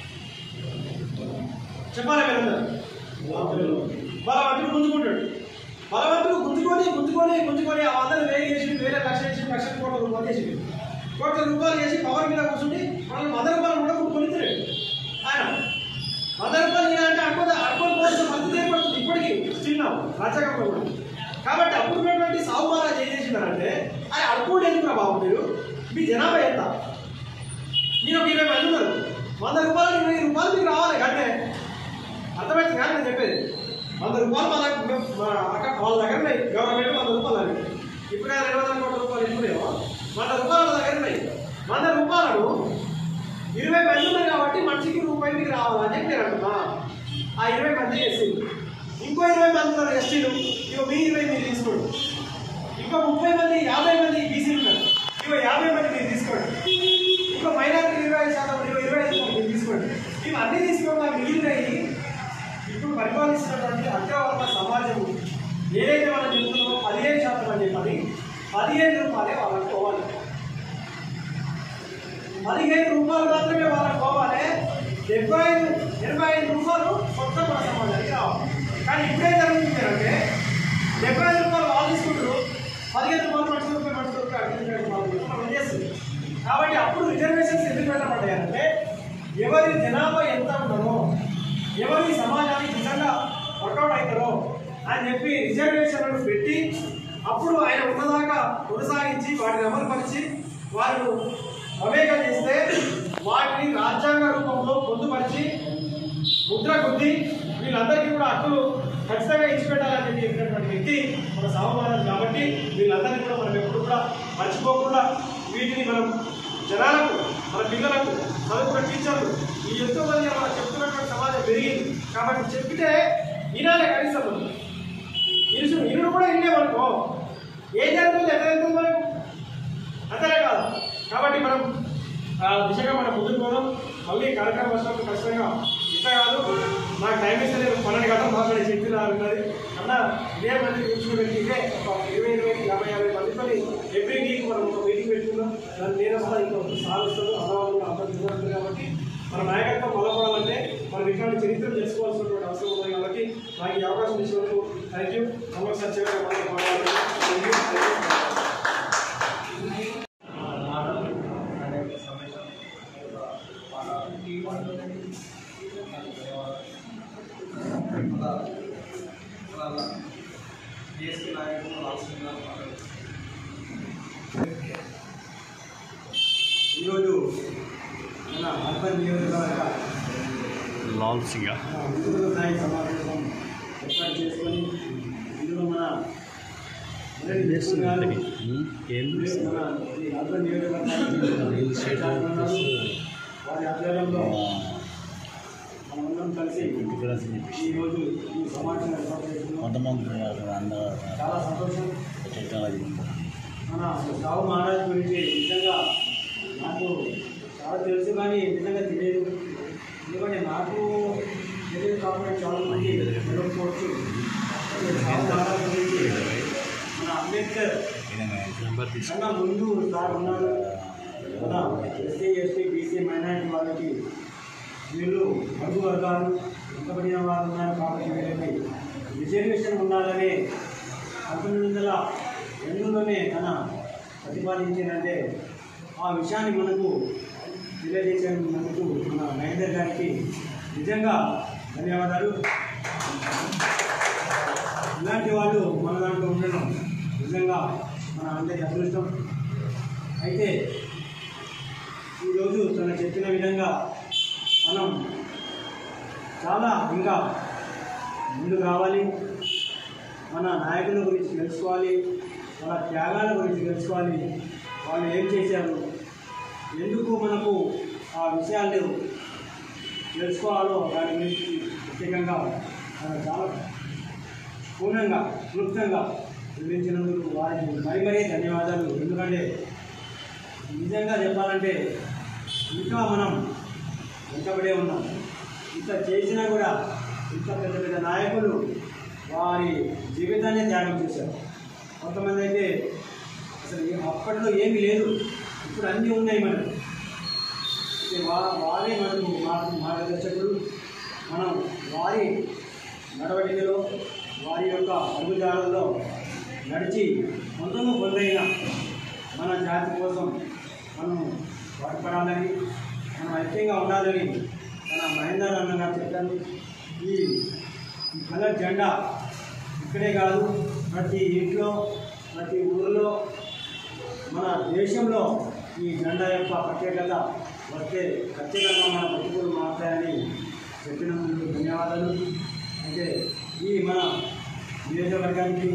చెప్పాలి మీరందరూ బలవంతుడు గుంజుకుంటాడు బలవంతుడు గుంజుకొని గుంజుకొని గుంజుకొని ఆ వందలు వేలు చేసి వేరే లక్ష చేసి లక్ష కోట్ల రూపాయలు చేసి కోట్ల రూపాయలు చేసి పవర్ మీద కూర్చుండి మనం వంద రూపాయలు కూడా కొనుక్కొని తిరిగాడు ఆయన వంద రూపాయలు ఇలా అంటే అడుగు అడుగులు పోతే మంచి దేపడుతుంది ఇప్పటికీ చిన్నాం రాజకంలో కూడా కాబట్టి అప్పుడు ఉన్నటువంటి సాహుమారా ఏం చేసినారంటే ఆయన అడుగుడు ఎందుకు బాబు మీరు మీ జనాభా ఎంత మీరు ఒక ఇరవై మంది ఉన్నారు వంద రూపాయలు ఇరవై రూపాయలు మీకు రావాలి అంటే అర్థమైంది కానీ నేను చెప్పేది వంద రూపాయలు మన మన అక్క వాళ్ళ దగ్గర ఉన్నాయి గవర్నమెంట్ వంద రూపాయలు అని ఇప్పుడే రెండు వందల కోట్ల రూపాయలు ఇప్పుడేమో వంద రూపాయలు వాళ్ళ దగ్గర ఉన్నాయి వంద రూపాయలను ఇరవై మంది ఉన్నారు కాబట్టి మనిషికి రూపాయి మీకు రావాలని చెప్పి నేను అంటున్నా ఆ ఇరవై మంది ఎస్సీలు ఇంకో ఇరవై మంది ఉన్నారు ఎస్టీలు ఇగో మీ ఇరవై మీరు తీసుకోండి ఇంకో ముప్పై మంది యాభై మంది బీసీలు ఉన్నారు ఇగో యాభై మంది మీరు తీసుకోండి ఇంకో మైనారిటీ ఇరవై ఐదు శాతం ఇరవై ఇరవై ఐదు శాతం మీరు తీసుకోండి ఇవన్నీ తీసుకోవడం మిగిలినవి ఇప్పుడు పరిపాలిస్తున్నటువంటి అగ్రవర్ణ సమాజం ఏదైతే మనం చెప్తున్నామో పదిహేను శాతం అని చెప్పని పదిహేను రూపాయలే వాళ్ళకి పోవాలి పదిహేను రూపాయలు మాత్రమే వాళ్ళకి పోవాలి డెబ్బై ఐదు ఎనభై ఐదు రూపాయలు కొత్త మన సమాజానికి రావాలి కానీ ఇప్పుడే జరుగుతుంది అంటే డెబ్బై ఐదు రూపాయలు వాళ్ళు తీసుకుంటారు పదిహేను రూపాయలు మనిషి రూపాయలు మనిషి రూపాయలు మనం చేస్తుంది కాబట్టి అప్పుడు రిజర్వేషన్స్ ఎందుకు పెట్టబడ్డాయంటే ఎవరి జనాభా ఎంత ఉన్నారో ఎవరి సమాజానికి నిజంగా వర్కౌట్ అవుతారో అని చెప్పి రిజర్వేషన్లను పెట్టి అప్పుడు ఆయన ఉన్నదాకా కొనసాగించి వాటిని అమలుపరిచి వారు అవేక చేస్తే వాటిని రాజ్యాంగ రూపంలో పొందుపరిచి ముద్ర కొద్ది వీళ్ళందరికీ కూడా హక్కులు ఖచ్చితంగా ఇచ్చిపెట్టాలని చెప్పి చెప్పినటువంటి వ్యక్తి మన సామరాజు కాబట్టి వీళ్ళందరినీ కూడా మనం ఎప్పుడు కూడా మర్చిపోకుండా వీటిని మనం జనాలకు మన పిల్లలకు చదువుకున్న టీచర్లు ఈ ఎంతో మంది మనం చెప్తున్నటువంటి సమాజం పెరిగింది కాబట్టి చెప్పితే వినాలి కనీసం మనం. ఇరుసు ఇరుడు కూడా వినేమనుకో ఏం జరుగుతుంది ఎట్లా జరుగుతుంది మనకు అంతనే కాదు కాబట్టి మనం ఆ దిశగా మనం ముందుకు పోదాం మళ్ళీ కార్యక్రమం వచ్చినప్పుడు ఖచ్చితంగా ఇట్లా కాదు నాకు టైం ఇస్తే నేను పన్నెండు గంటలు మాట్లాడి చెప్పి ఉన్నది అన్న ఇదే మంది కూర్చోబెట్టి ఇదే ఒక ఇరవై ఇరవై యాభై యాభై మందితో ఎవ్రీ వీక్ మనం ఒక మీటింగ్ పెట్టుకుందాం దాన్ని నేను వస్తా ఇంకో సార్ వస్తారు అన్నవాళ్ళు అందరూ నిలబడుతుంది కాబట్టి మన నాయకత్వం బలపడాలంటే మనం ఇట్లాంటి చరిత్ర తెలుసుకోవాల్సినటువంటి అవసరం ఉంది కాబట్టి నాకు ఈ అవకాశం ఇచ్చినందుకు థ్యాంక్ యూ నమస్కారం చివరిగా మళ్ళీ మాట్లాడాలి Thank you. Thank you. DSP నాయకులు రాష్ట్రం గారు ఈరోజు మన అర్బన్ నియోజకవర్గ లాల్ సింగ్ మన ఉద్యోగ స్థాయి సమావేశం ఏర్పాటు చేసుకొని ఇందులో మన మొదటి వ్యక్తులు గారు, ఏంది మన ఈ అర్బన్ నియోజకవర్గ వారి ఆధ్వర్యంలో మనమందరం కలిసి ఈరోజు ఈ సమావేశం ఏర్పాటు చేసుకున్నాం కొంతమంది చాలా సంతోషం టెక్నాలజీ మన సావు మహారాజ్ గురించి నిజంగా నాకు చాలా తెలుసు కానీ నిజంగా తెలియదు ఎందుకంటే నాకు తెలియదు కాబట్టి చాలా మంది తెలియకపోవచ్చు సావు మహారాజ్ గురించి మన అంబేద్కర్ నెంబర్ కన్నా ముందు సార్ ఉన్నారు మన ఎస్సీ ఎస్టీ బీసీ మైనారిటీ వాళ్ళకి వీళ్ళు అడుగు వర్గాలు వెనుకబడిన వారు ఉన్నారు కాబట్టి వీళ్ళకి రిజర్వేషన్ ఉండాలని పంతొమ్మిది వందల ఎనిమిదిలోనే తన ప్రతిపాదించిందంటే ఆ విషయాన్ని మనకు తెలియజేసినందుకు మన మహేందర్ గారికి నిజంగా ధన్యవాదాలు ఇలాంటి వాళ్ళు మన దాంట్లో ఉండడం నిజంగా మన అందరి అదృష్టం అయితే ఈరోజు తను చెప్పిన విధంగా మనం చాలా ఇంకా ముందు కావాలి మన నాయకుల గురించి తెలుసుకోవాలి వాళ్ళ త్యాగాల గురించి తెలుసుకోవాలి వాళ్ళు ఏం చేశారు ఎందుకు మనకు ఆ విషయాలు తెలుసుకోవాలో దాని గురించి ప్రత్యేకంగా ఆ, చాలా పూర్ణంగా క్లుప్తంగా వివరించినందుకు వారికి మరీ మరీ ధన్యవాదాలు ఎందుకంటే నిజంగా చెప్పాలంటే ఇంకా మనం వెంటబడే ఉన్నాం ఇంత చేసినా కూడా ఇంత పెద్ద పెద్ద నాయకులు వారి జీవితాన్ని త్యాగం చేశారు కొంతమంది అయితే అసలు ఏ- అప్పట్లో ఏమీ లేదు ఇప్పుడు అన్నీ ఉన్నాయి మనకు అయితే వా వారే మనకు మార్గ మార్గదర్శకులు మనం వారి నడవడికలో వారి యొక్క అడుగుజాడల్లో నడిచి సొంతము పొందైన మన జాతి కోసం మనం పాటుపడాలని మనం ఐక్యంగా ఉండాలని మన మహేందర్ అన్న గారు చెప్పారు ఈ ఈ కలర్ జెండా ఇక్కడే కాదు ప్రతి ఇంట్లో ప్రతి ఊరిలో మన దేశంలో ఈ జెండా యొక్క ప్రత్యేకత వస్తే ఖచ్చితంగా మన బతుకులు మారుతాయని చెప్పినందుకు ధన్యవాదాలు అయితే ఈ మన నియోజకవర్గానికి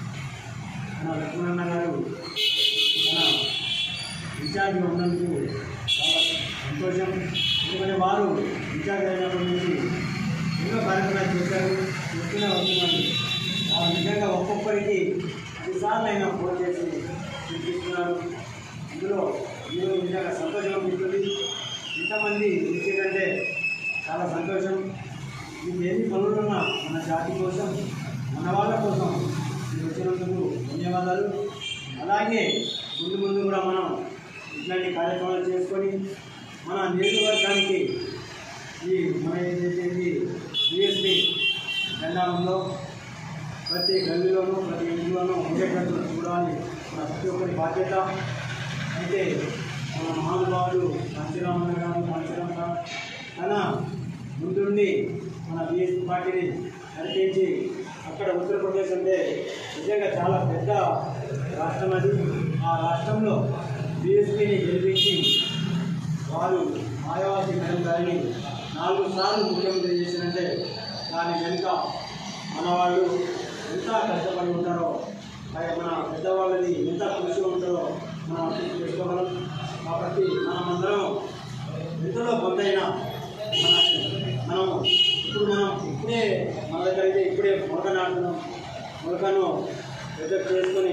మన లక్ష్మణన్న గారు మన ఇన్ఛార్జ్గా ఉన్నందుకు చాలా సంతోషం ఎందుకంటే వారు ఇన్ఛార్జ్ అయినప్పటి నుంచి ఎన్నో కార్యక్రమాలు చేశారు చెప్తూనే వస్తున్నారు వారు నిజంగా ఒక్కొక్కరికి పదిసార్లు అయినా ఫోన్ చేసి చూపిస్తున్నారు ఇందులో ఈరోజు నిజంగా సంతోషం అనిపిస్తుంది ఇంతమంది వచ్చేటంటే చాలా సంతోషం మీకు ఎన్ని పనులున్నా మన జాతి కోసం మన వాళ్ళ కోసం మీరు వచ్చినందుకు ధన్యవాదాలు అలాగే ముందు ముందు కూడా మనం ఇట్లాంటి కార్యక్రమాలు చేసుకొని మన నియోజకవర్గానికి ఈ మన ఏదైతే బిఎస్పి జెండాలంలో ప్రతి గల్లీలోనూ ప్రతి ఇంట్లోనూ ఉండేటట్టు చూడాలి మన ప్రతి ఒక్కరి బాధ్యత అయితే మన మహానుభావుడు కాంచీరామన్న గారు కాంచీరామ్ గారు తన ముందుండి మన బిఎస్పీ పార్టీని నడిపించి అక్కడ ఉత్తరప్రదేశ్ అంటే నిజంగా చాలా పెద్ద రాష్ట్రం అది ఆ రాష్ట్రంలో బిఎస్పీని గెలిపించి వారు మాయావతి మేడం గారిని నాలుగు సార్లు ముఖ్యమంత్రి చేసినంటే దాని వెనుక మన వాళ్ళు ఎంత కష్టపడి ఉంటారో మరి మన పెద్దవాళ్ళది ఎంత కృషి ఉంటుందో మనం అర్థం చేసుకోగలం కాబట్టి మనమందరం ఎంతలో కొంతైనా మన మనం ఇప్పుడు మనం ఇప్పుడే మన దగ్గర అయితే ఇప్పుడే మొలక నాటున్నాం మొలకను పెద్ద చేసుకొని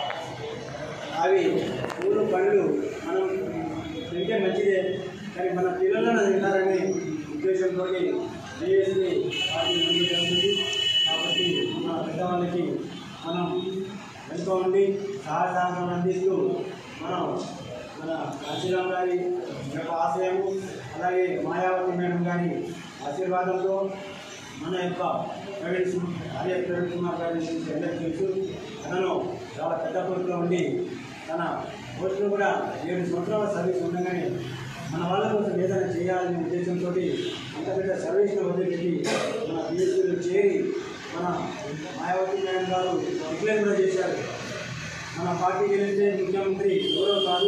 అవి పూలు పండ్లు మనం తింటే మంచిదే కానీ మన పిల్లలను తింటారనే ఉద్దేశంతో డిఎస్పీ పార్టీ ముందుకు వెళ్తుంది కాబట్టి మన పెద్దవాళ్ళకి మనం వెనుక ఉండి సహాయ సహకారం అందిస్తూ మనం మన కాశీరామ్ గారి యొక్క ఆశయము అలాగే మాయావతి మేడం గారి ఆశీర్వాదంతో మన యొక్క ప్రవీణ్ సింగ్ ఆర్య ప్రవీణ్ కుమార్ గారి గురించి అందరికీ తెలుసు అతను చాలా పెద్ద పోస్టులో ఉండి తన పోస్టులో కూడా ఏడు సంవత్సరాల సర్వీస్ ఉండగానే మన వాళ్ళ కోసం ఏదైనా చేయాలనే ఉద్దేశంతో అంత పెద్ద సర్వీస్ను వదిలిపెట్టి మన బీఎస్పీలో చేరి మన మాయావతి మేడం గారు డిక్లేర్ కూడా చేశారు మన పార్టీ గెలిస్తే ముఖ్యమంత్రి ఎవరో కాదు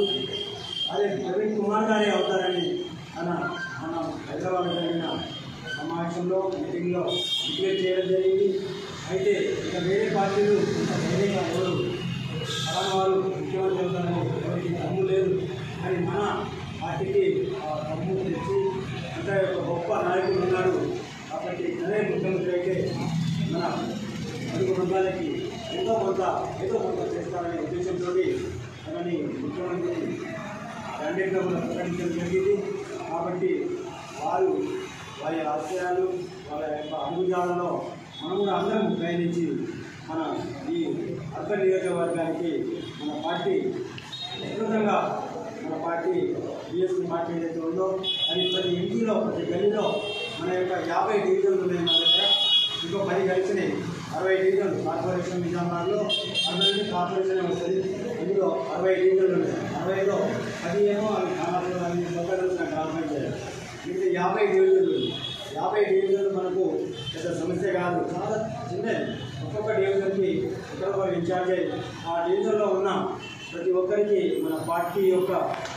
అదే ప్రవీణ్ కుమార్ గారే అవుతారని మన మన హైదరాబాద్ జరిగిన సమావేశంలో మీటింగ్లో డిక్లేర్ చేయడం జరిగింది అయితే ఇక వేరే పార్టీలు ఇంత ధైర్యంగా ఎవరు అలాంటి వారు ముఖ్యమంత్రి అవుతారని ఎవరికి దమ్ము లేదు కానీ మన పార్టీకి ఆ దమ్ము తెచ్చి అంత యొక్క గొప్ప నాయకుడు ఉన్నాడు కాబట్టి అదే ముఖ్యమంత్రి అయితే మన అడుగు వర్గాలకి ఎంతో కొంత ఏదో కొంత చేస్తారనే ఉద్దేశంతో తనని ముఖ్యమంత్రి క్యాండిడేట్గా కూడా ప్రకటించడం జరిగింది కాబట్టి వారు వారి ఆశయాలు వాళ్ళ యొక్క అడుగుజాలలో మనం కూడా అందరం ప్రయాణించి మన ఈ అర్బన్ నియోజకవర్గానికి మన పార్టీ విస్తృతంగా మన పార్టీ బీఎస్పీ పార్టీ ఏదైతే ఉందో అది ప్రతి ఇంటిలో ప్రతి గల్లీలో మన యొక్క యాభై డివిజన్లు ఉన్నాయి మన దగ్గర ఇంకో పది కలిసినాయి అరవై డివిజన్లు కార్పొరేషన్ నిజామాబాద్లో అరవై కార్పొరేషన్ వస్తుంది ఇందులో అరవై డివిజన్లు ఉన్నాయి అరవైలో పది ఏమో అవి గ్రామాలు అవి కొత్త కలిసిన గ్రామ పంచాయతీ మిగతా యాభై డివిజన్లు ఉన్నాయి. యాభై డివిజన్లు మనకు పెద్ద సమస్య కాదు చాలా చిన్నది ఒక్కొక్క డివిజన్కి ఒకరొకరు ఇన్ఛార్జ్ అయ్యి ఆ డివిజన్లో ఉన్న ప్రతి ఒక్కరికి మన పార్టీ యొక్క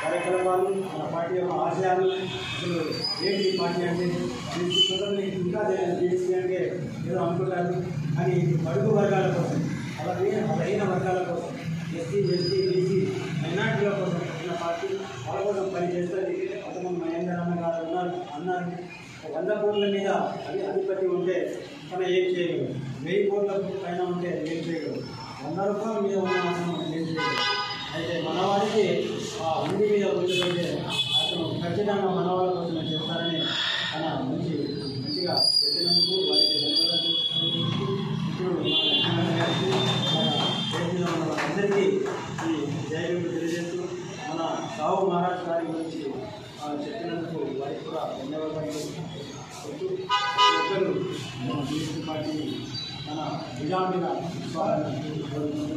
కార్యకలాపాలు మన పార్టీ యొక్క ఆశయాలు అసలు ఏంటి ఈ పార్టీ అంటే దీనికి చూడండి ఇంకా బీఎస్సీ అంటే ఏదో అనుకుంటారు కానీ ఇది బడుగు వర్గాల కోసం అలాగే బలహీన వర్గాల కోసం ఎస్సీ ఎస్టీ బీసీ మైనార్టీల కోసం ఉన్న పార్టీ వాళ్ళ కోసం పని చేస్తుంది కొంతమంది మహేందర్ అన్న గారు ఉన్నారు అన్నారు వంద కోట్ల మీద అది అధిపతి ఉంటే మనం ఏం చేయగలం వెయ్యి కోట్ల పైన ఉంటే ఏం చేయగలం వంద రూపాయల మీద ఉన్న మనం ఏం చేయగలం అయితే మనవాడికి ఆ ఉండి మీద కూర్చోబెట్టే అతను ఖచ్చితంగా మనవాళ్ళ కోసం చేస్తారని తన మంచి మంచిగా చెప్పినందుకు వారికి ధన్యవాదాలు తెలుపుతూ ఇప్పుడు మన లక్ష్మణ గారికి మన చేసిన మన అందరికీ ఈ జైలు తెలియజేస్తూ మన సావు మహారాజ్ గారి గురించి ఆ, చెప్పినందుకు వారికి కూడా ధన్యవాదాలు చెప్తూ ప్రతి ఒక్కరు మన బీఎస్పీ పార్టీని మన నిజామిగా విశ్వాసాన్ని కోరుకుంటూ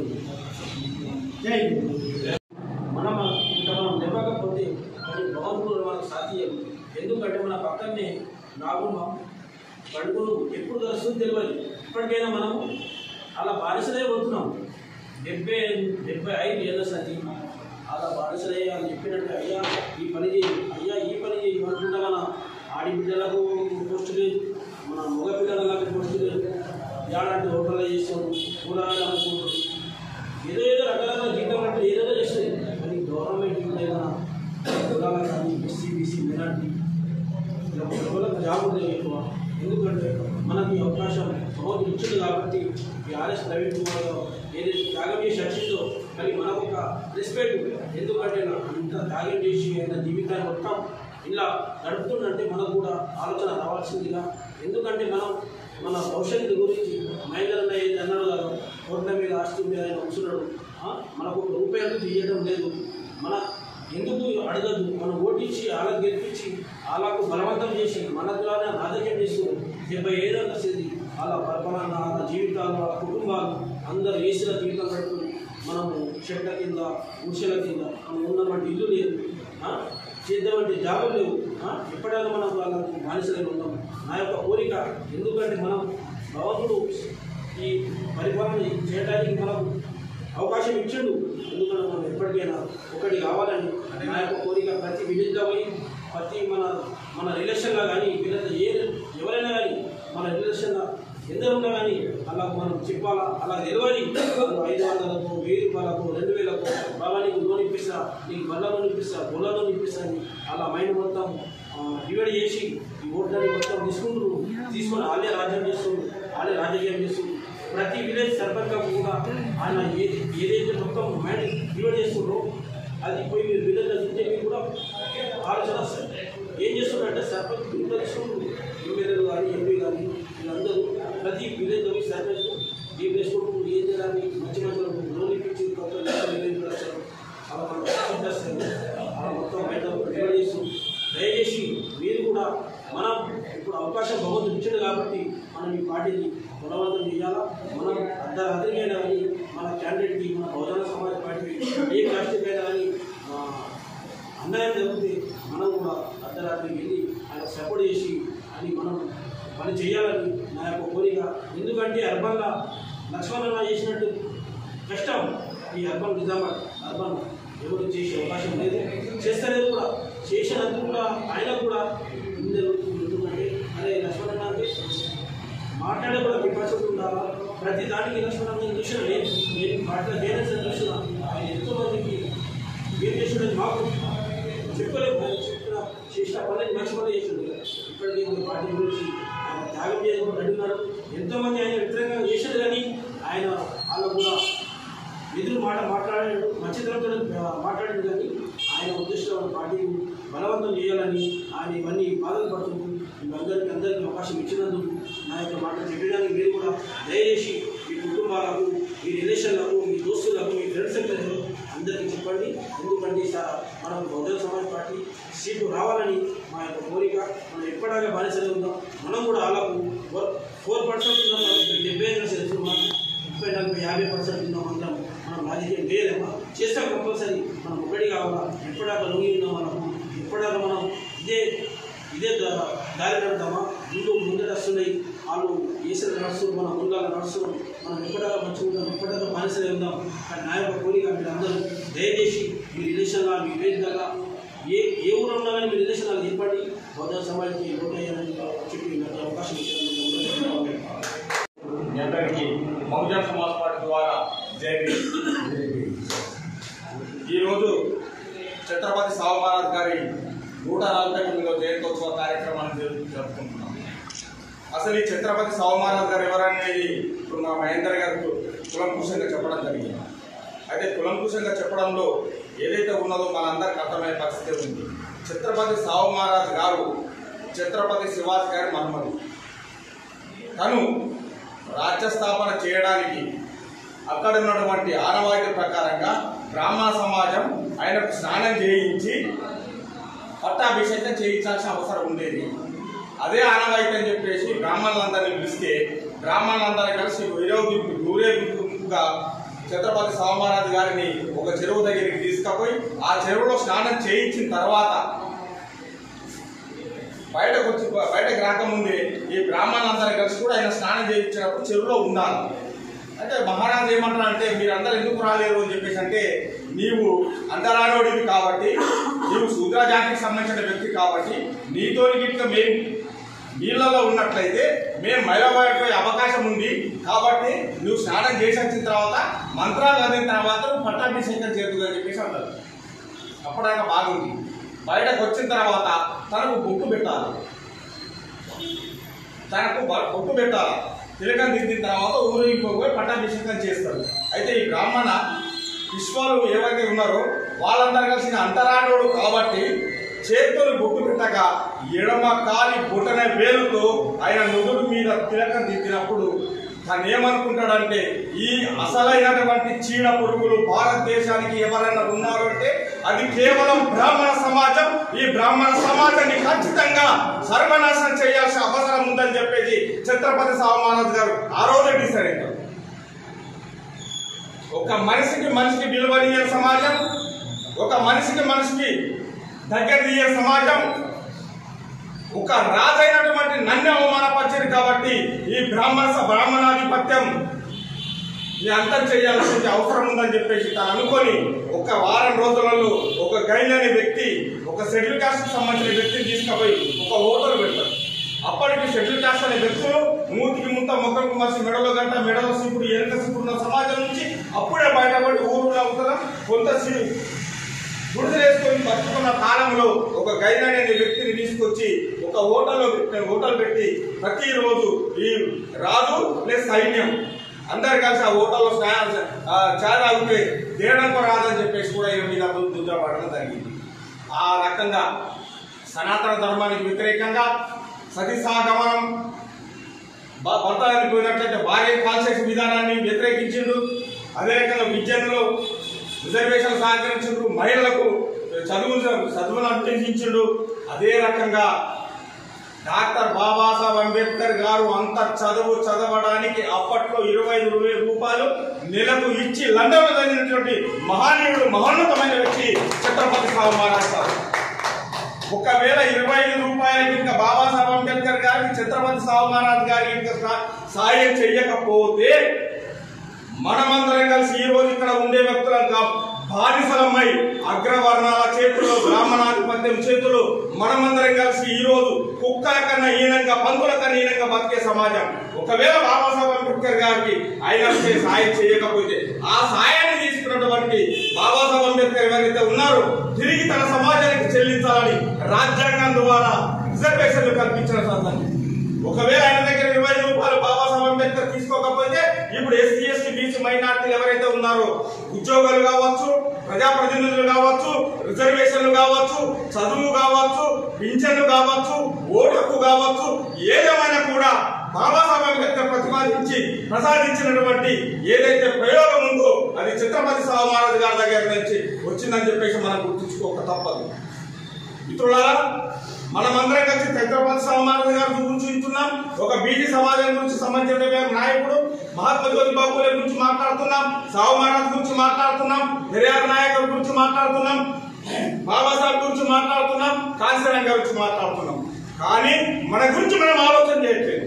జై హింద్. మనం ఇంకా మనం నివ్వకపోతే మరి భగవంతుడు మనకు సాధ్యం ఎందుకంటే మన పక్కనే నాగుమ కడుపులు ఎప్పుడు కలుస్తుందో తెలియదు ఇప్పటికైనా మనము అలా బానిసలే పోతున్నాం డెబ్బై డెబ్బై ఐదు ఏళ్ళ సతి అలా బానిసలే అని చెప్పినట్టు అయ్యా ఈ పని చేయి అయ్యా ఈ పని చేయి అనుకుంటా మన ఆడిబిడ్డలకు పోస్ట్ లేదు మన మగ పిల్లలకు పోస్ట్ లేదు ఏడాది హోటల్లో చేస్తాం కూరగాయలు అనుకుంటాం ఏదో ఏదో రకరకాల జీతం అంటే ఏదేదో చేస్తుంది కానీ గవర్నమెంట్ ఏదైనా కులాల కానీ ఎస్సీ బీసీ మైనార్టీ ఇలా ప్రజలకు జాబ్ ఉండేది ఎక్కువ ఎందుకంటే మనకి ఈ అవకాశం భగవంతుడు ఇచ్చింది కాబట్టి ఈ ఆర్ఎస్ ప్రైవేట్ వాళ్ళు ఏదైతే త్యాగం చేసి వచ్చిందో మరి మనకు ఒక రెస్పెక్ట్ ఎందుకంటే నాకు ఇంత త్యాగం చేసి ఆయన జీవితాన్ని మొత్తం ఇలా గడుపుతుందంటే మనకు కూడా ఆలోచన రావాల్సిందిగా ఎందుకంటే మనం మన భవిష్యత్తు గురించి మహేందర్ అన్న ఏది అన్నాడు కదా కోట్ల మీద ఆస్తి మీద ఆయన ఉంచున్నాడు ఆ, మనకు ఒక రూపాయలు తీయడం లేదు మన ఎందుకు అడగద్దు మనం ఓటించి వాళ్ళకి గెలిపించి వాళ్ళకు బలవంతం చేసి మన ద్వారా రాజకీయం చేస్తూ డెబ్బై ఏళ్ళ చేసి వాళ్ళ పరిపాలన వాళ్ళ జీవితాలు వాళ్ళ కుటుంబాలు అందరు ఏసీల జీవితం గడుపుతుంది మనము చెట్ల కింద గుడిసెల కింద మనం ఉన్నటువంటి ఇల్లు లేదు ఆ? చేద్దామంటే జాబులు లేవు ఆ? ఎప్పటికైనా మనం వాళ్ళకు బానిసలై ఉన్నాం నా యొక్క కోరిక ఎందుకంటే మనం భగవంతుడు ఈ పరిపాలన చేయడానికి మనకు అవకాశం ఇచ్చిండు ఎందుకంటే మనం ఎప్పటికైనా ఒకటి కావాలని నా యొక్క కోరిక ప్రతి విలేజ్లో పోయి ప్రతి మన మన రిలేషన్లో కానీ వీళ్ళతో ఏ ఎవరైనా కానీ మన రిలేషన్లో ఎందరు ఉన్నా కానీ అలా మనం చెప్పాలా అలా తెలియని వాళ్ళు ఐదు వందలకు వెయ్యి రూపాయలకు రెండు వేలకు బాబా నీకు లోన్ ఇప్పిస్తా నీకు బల్ల లోన్ ఇప్పిస్తా బొల్ల లోన్ ఇప్పిస్తా అని అలా మైండ్ మొత్తం డివైడ్ చేసి ఈ ఓట్లని మొత్తం తీసుకుంటున్నారు తీసుకొని వాళ్ళే రాజ్యం చేస్తున్నారు వాళ్ళే రాజకీయం చేస్తున్నారు ప్రతి విలేజ్ సర్పంచ్గా కూడా ఆయన ఏది ఏదైతే మొత్తం మైండ్ డివైడ్ చేస్తున్నారో అది పోయి మీరు విలేజ్లో తింటే మీకు కూడా ఆలోచన వస్తుంది ఏం చేస్తున్నారంటే సర్పంచ్ ఇంట్లో తీసుకుంటున్నారు ఎమ్మెల్యేలు కానీ ఎంపీ కానీ వీళ్ళందరూ ప్రతి విలేజ్ పోయి సర్పంచ్ ఏం చేసుకుంటూ ఏం చేయాలని మంచి మంచి లోన్ ఇప్పించి కొత్త విలేజ్ వస్తారు అలా మనం చేస్తారు అలా మొత్తం బయట డివైడ్ చేస్తూ దయచేసి మీరు కూడా మనం ఇప్పుడు అవకాశం భగవంతుడు ఇచ్చాడు కాబట్టి మనం ఈ పార్టీని బలవంతం చేయాలా మనం అర్ధరాత్రికైనా కానీ మన క్యాండిడేట్కి మన బహుజన సమాజ్ పార్టీ ఏ రాష్ట్రకైనా కానీ ఆ, అన్యాయం జరిగితే మనం కూడా అర్ధరాత్రి వెళ్ళి ఆయన సపోర్ట్ చేసి అని మనం పని చేయాలని నా యొక్క కోరిక ఎందుకంటే అర్బన్గా లక్ష్మణ చేసినట్టు కష్టం ఈ అర్బన్ నిజామాబాద్ అర్బన్ ఎవరు చేసే అవకాశం లేదు చేస్తలేదు కూడా చేసినందుకు కూడా ఆయన కూడా ముందు ఎందుకంటే అరే లక్ష్మణ అంటే మాట్లాడే కూడా విపక్షత ఉండాలా ప్రతి దానికి లక్ష్మణ చూసిన నేను నేను మాట్లాడే నేనే చూసిన ఆయన ఎంతో మందికి ఏం చేసిన మాకు చెప్పలేము ఆయన చెప్పిన చేసిన పనులు మంచి పనులు చేసిండు ఇప్పటికీ ఈ పార్టీ గురించి ఆయన త్యాగం చేయడం అడిగినాడు ఎంతోమంది ఆయన వ్యతిరేకంగా చేశారు కానీ ఆయన వాళ్ళు కూడా ఎదురు మాట మాట్లాడాడు మంచితనంతో మాట్లాడాడు కానీ ఆయన ఉద్దేశంలో ఉన్న పార్టీని బలవంతం చేయాలని ఆయన ఇవన్నీ బాధలు పడుతుంది అందరికీ అందరికీ అవకాశం ఇచ్చినందుకు నా యొక్క మాట చెప్పడానికి మీరు కూడా దయచేసి మీ కుటుంబాలకు మీ రిలేషన్లకు మీ దోస్తులకు మీ ఫ్రెండ్స్ అందరికీ చెప్పండి ఎందుకంటే సార్ మనం బహుజన సమాజ్ పార్టీ సీటు రావాలని మా యొక్క కోరిక మనం ఎప్పటిలాగా బానిసలే ఉందాం మనం కూడా అలాకు ఫోర్ ఫోర్ పర్సెంట్ ఉన్నాం మనకి డెబ్బై ఐదు తెలుసు మనకి ముప్పై నలభై యాభై పర్సెంట్ ఉన్నాం అందరం మనం రాజకీయం వేయలేమా చేస్తాం కంపల్సరీ మనం ఒకటి కావాలా ఎప్పటిదాకా లొంగి ఉన్నాం మనకు ఎప్పటిదాకా మనం ఇదే ఇదే దా- దారి నడుద్దామా ముందు ముందర వస్తున్నాయి వాళ్ళు ఏసలు నడుస్తారు మన ముందాల నడుస్తున్నాం మనం ఎప్పటిదాకా మంచిగా ఉందాం ఎప్పటిదాకా బానిసలే ఉందాం కానీ నా యొక్క కోరిక మీరు అందరూ దయచేసి మీ రిలేషన్గా మీ వేదికగా ఏ ఏ ఊరు ఉన్నా కానీ మీ రిలేషన్ నాకు చెప్పండి బౌద్ధ సమాజానికి ఓటు వేయాలని చెప్పి నాకు అవకాశం ఇచ్చారు మీ అందరికీ బహుజన సమాజ్ పార్టీ ద్వారా జై భీమ్. ఈరోజు ఛత్రపతి సాహు మహారాజ్ గారి నూట నలభై తొమ్మిదో జయంతోత్సవ కార్యక్రమాన్ని జరుపు- జరుపుకుంటున్నాం అసలు ఈ ఛత్రపతి సాహు మహారాజ్ గారు ఎవరనేది ఇప్పుడు మా మహేందర్ గారు కులంకుశంగా చెప్పడం జరిగింది అయితే కులంకుశంగా చెప్పడంలో ఏదైతే ఉన్నదో మనందరికి అర్థమయ్యే పరిస్థితి ఉంది ఛత్రపతి సాహు మహారాజ్ గారు ఛత్రపతి శివాజీ గారి మన్మడు తను రాజ్య స్థాపన చేయడానికి అక్కడ ఉన్నటువంటి ఆనవాయితీ ప్రకారంగా బ్రాహ్మణ సమాజం ఆయనకు స్నానం చేయించి పట్టాభిషేకం చేయించాల్సిన అవసరం ఉండేది అదే ఆనవాయితీ అని చెప్పేసి బ్రాహ్మణులందరినీ పిలిస్తే బ్రాహ్మణులందరూ కలిసి ఊరేగింపు ఊరేగింపుగా ఛత్రపతి సామరాజు గారిని ఒక చెరువు దగ్గరికి తీసుకుపోయి ఆ చెరువులో స్నానం చేయించిన తర్వాత బయటకు వచ్చి బయటకు రాకముందే ఈ బ్రాహ్మణులందరూ కలిసి కూడా ఆయన స్నానం చేయించినప్పుడు చెరువులో ఉండాలి అంటే మహారాజు ఏమంటారు అంటే మీరు అందరు ఎందుకు రాలేరు అని చెప్పేసి అంటే నీవు అంతరానోడివి కాబట్టి నీవు శూద్ర జాతికి సంబంధించిన వ్యక్తి కాబట్టి నీతో గిట్ల మేము నీళ్ళలో ఉన్నట్లయితే మేము మైలబడిపోయే అవకాశం ఉంది కాబట్టి నువ్వు స్నానం చేసి వచ్చిన తర్వాత మంత్రాలు చదివిన తర్వాత నువ్వు పట్టాభిషేకం చేతులు అని చెప్పేసి అంటారు అప్పుడు ఆయన బాగుంది బయటకు వచ్చిన తర్వాత తనకు బొట్టు పెట్టాలి తనకు బ- బొట్టు పెట్టాలి తిలకం దిద్దిన తర్వాత ఊరేగిపోయి పట్టాభిషేకం చేస్తారు అయితే ఈ బ్రాహ్మణ విశ్వాలు ఏవైతే ఉన్నారో వాళ్ళందరూ కలిసిన అంతరాణుడు కాబట్టి చేతులు బొట్టు పెట్టగా ఎడమ కాలి బుట్టన వేలుతో ఆయన నుదురు మీద తిలకం దిద్దినప్పుడు తను ఏమనుకుంటాడంటే ఈ అసలైనటువంటి చీడ పురుగులు భారతదేశానికి ఎవరైనా ఉన్నారు అంటే అది కేవలం బ్రాహ్మణ సమాజం ఈ బ్రాహ్మణ సమాజాన్ని ఖచ్చితంగా సర్వనాశనం చేయాల్సిన అవసరం ఉందని చెప్పేసి ఛత్రపతి సాహు మహారాజ్ గారు ఆ రోజే డిసైడ్ అయ్యారు ఒక మనిషికి మనిషికి విలువనీయ సమాజం ఒక మనిషికి మనిషికి దగ్గర తీయ సమాజం ఒక రాజైనటువంటి నన్ను అవమానపరిచింది కాబట్టి ఈ బ్రాహ్మణ బ్రాహ్మణాధిపత్యం ఇది అంతం చేయాల్సిన అవసరం ఉందని చెప్పేసి తను అనుకొని ఒక వారం రోజులలో ఒక గైన్ అనే వ్యక్తి ఒక షెడ్యూల్ కాస్ట్ సంబంధించిన వ్యక్తిని తీసుకుపోయి ఒక హోటల్ పెడతారు అప్పటికి షెడ్యూల్ కాస్ట్ అనే వ్యక్తులు మూతికి ముంత ముఖంకు మసి మెడలో గంట మెడలో సిప్పుడు ఎనక సిప్పుడు ఉన్న సమాజం నుంచి అప్పుడే బయటపడి ఊరు అవతల కొంత సి- గుడిసెలు వేసుకొని బతుకున్న కాలంలో ఒక గైడ్ అనే వ్యక్తిని తీసుకొచ్చి ఒక హోటల్లో పెట్టి హోటల్ పెట్టి ప్రతిరోజు ఈ రాజు ప్లస్ సైన్యం అందరు కలిసి ఆ హోటల్లో స్నానం ఆ, చాయ్ తాగితే దేవడంకు రాదని చెప్పేసి కూడా ఈయన మీద దుద్దపడడం జరిగింది ఆ రకంగా సనాతన ధర్మానికి వ్యతిరేకంగా సతీ సహగమనం భ- భర్త చనిపోయినట్లయితే భార్య కాల్చేసే విధానాన్ని వ్యతిరేకించిండు అదే రకంగా విద్యలో రిజర్వేషన్ సహకరించిండు మహిళలకు చదువు చదువును అభ్యసించిండు అదే రకంగా డాక్టర్ బాబాసాహెబ్ అంబేద్కర్ గారు అంత చదువు చదవడానికి అప్పట్లో ఇరవై ఐదు వేల రూపాయలు నెలకు ఇచ్చి లండన్లో జరిగినటువంటి మహానీయుడు మహోన్నతమైన వ్యక్తి ఛత్రపతి సాహు మహారాజ్ గారు ఒకవేళ ఇరవై ఐదు రూపాయలకి ఇంకా బాబాసాహెబ్ అంబేద్కర్ గారికి ఛత్రపతి సాహు మహారాజ్ గారికి ఇంకా సా- సాయం చెయ్యకపోతే మనమందరం కలిసి ఈ రోజు ఇక్కడ ఉండే వ్యక్తులం కాం బానిసలమై అగ్రవర్ణాల చేతుల్లో బ్రాహ్మణాధిపత్యం చేతులు మనమందరం కలిసి ఈ రోజు కుక్కల కన్నా హీనంగా పంతుల కన్నా హీనంగా బతికే సమాజం ఒకవేళ బాబాసాహెబ్ అంబేద్కర్ గారికి ఆయన వచ్చే సాయం చేయకపోతే ఆ సాయాన్ని తీసుకున్నటువంటి బాబాసాహెబ్ అంబేద్కర్ ఎవరైతే ఉన్నారో తిరిగి తన సమాజానికి చెల్లించాలని రాజ్యాంగం ద్వారా రిజర్వేషన్లు కల్పించిన సందర్భం ఒకవేళ ఆయన దగ్గర ఇరవై ఐదు రూపాయలు బాబాసాహెబ్ అంబేద్కర్ తీసుకోకపోతే ఇప్పుడు ఎస్సీ ఎస్టీ బీసీ మైనార్టీలు ఎవరైతే ఉన్నారో ఉద్యోగాలు కావచ్చు ప్రజాప్రతినిధులు కావచ్చు రిజర్వేషన్లు కావచ్చు చదువు కావచ్చు పింఛన్లు కావచ్చు ఓటుకు కావచ్చు ఏదేమైనా కూడా బాబాసాహెబ్ అంబేద్కర్ ప్రతిపాదించి ప్రసాదించినటువంటి ఏదైతే ప్రయోగం ఉందో అది ఛత్రపతి సాహు మహారాజు గారి దగ్గర నుంచి వచ్చిందని చెప్పేసి మనం గుర్తుంచుకోక తప్పదు మిత్రులారా మనమందరం కలిసి ఛత్రపతి సమాజం గారి గురించి వింటున్నాం ఒక బీజీ సమాజం గురించి సంబంధించిన నాయకుడు మహాత్మా జ్యోతి బాబులే గురించి మాట్లాడుతున్నాం సావు మహారాజ్ గురించి మాట్లాడుతున్నాం పెరియార్ నాయకుల గురించి మాట్లాడుతున్నాం బాబాసాహెబ్ గురించి మాట్లాడుతున్నాం కాంశీరాం గారి గురించి మాట్లాడుతున్నాం కానీ మన గురించి మనం ఆలోచన చేయట్లేదు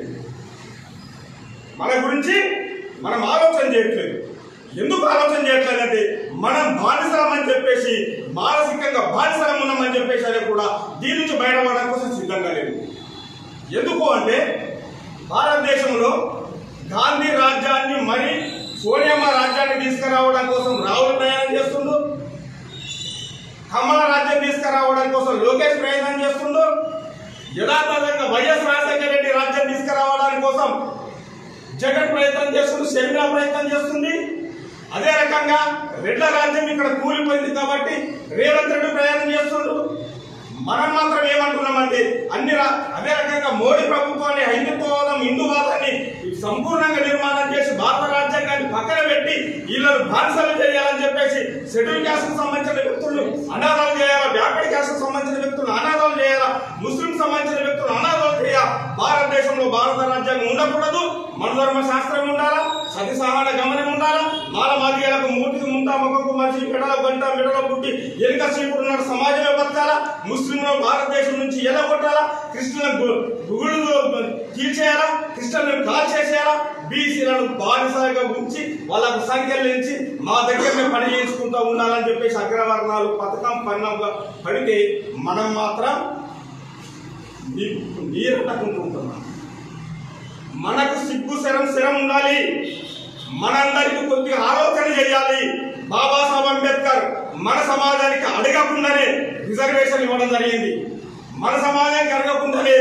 మన గురించి మనం ఆలోచన చేయట్లేదు ఎందుకు ఆలోచన చేయట్లేదంటే మనం బానిసలమని చెప్పేసి మానసికంగా బానిసలం ఉన్నామని చెప్పేసి అనేది కూడా దీని నుంచి బయటపడడం కోసం సిద్ధంగా లేదు ఎందుకు అంటే భారతదేశంలో గాంధీ రాజ్యాన్ని మరి సోనియమ్మ రాజ్యాన్ని తీసుకురావడం కోసం రాహుల్ ప్రయాణం చేస్తుండు కమల రాజ్యం తీసుకురావడం కోసం లోకేష్ ప్రయత్నం చేస్తుండు యథాతథంగా వైఎస్ రాజశేఖర రెడ్డి రాజ్యం తీసుకురావడానికి కోసం జగన్ ప్రయత్నం చేస్తుంది షర్మిల ప్రయత్నం చేస్తుంది అదే రకంగా రెడ్ల రాజ్యం ఇక్కడ కూలిపోయింది కాబట్టి రేవంత్ రెడ్డి ప్రయాణం చేస్తుండ్రు మనం మాత్రం ఏమంటున్నామంటే అన్ని రా- అదే రకంగా మోడీ ప్రభుత్వాన్ని హిందుత్వవాదం హిందూవాదాన్ని సంపూర్ణంగా నిర్మాణం చేసి భారత రాజ్యాంగాన్ని పక్కన పెట్టి వీళ్ళను బానిసలు చేయాలని చెప్పేసి షెడ్యూల్ క్యాస్ట్ సంబంధించిన వ్యక్తులు అనాథాలు చేయాలా బ్యాక్వర్డ్ క్యాస్ట్ సంబంధించిన వ్యక్తులు అనాథాలు చేయాలా ముస్లిం సంబంధించిన వ్యక్తులు అనాథాలు చేయాలా భారతదేశంలో భారత రాజ్యాంగం ఉండకూడదు మనధర్మ శాస్త్రం ఉండాలా సతి సహాన గమనం ఉండాలా మాల మాదిగలకు మూటికి ముంటా మొక్కకు మనిషి మెడల గంట మెడలో పుట్టి ఎలుక చీపుడు ఉన్న సమాజమే బతకాలా ముస్లింలు భారతదేశం నుంచి ఎలా కొట్టాలా క్రిస్టియన్ గుగులు తీర్చేయాలా క్రిస్టియన్లను కాల్ చేసేయాలా బీసీలను బానిసగా ఉంచి వాళ్ళకు సంఖ్యలు ఎంచి మా దగ్గరనే పని చేసుకుంటూ ఉండాలని చెప్పేసి అగ్రవర్ణాలు పథకం పన్నంగా పడితే మనం మాత్రం నీరట్టుకుంటున్నాం మనకు సిగ్గు శరం శరం ఉండాలి మనందరికి కొద్దిగా ఆలోచన చేయాలి బాబాసాహెబ్ అంబేద్కర్ మన సమాజానికి అడగకుండానే రిజర్వేషన్ ఇవ్వడం జరిగింది మన సమాజానికి అడగకుండానే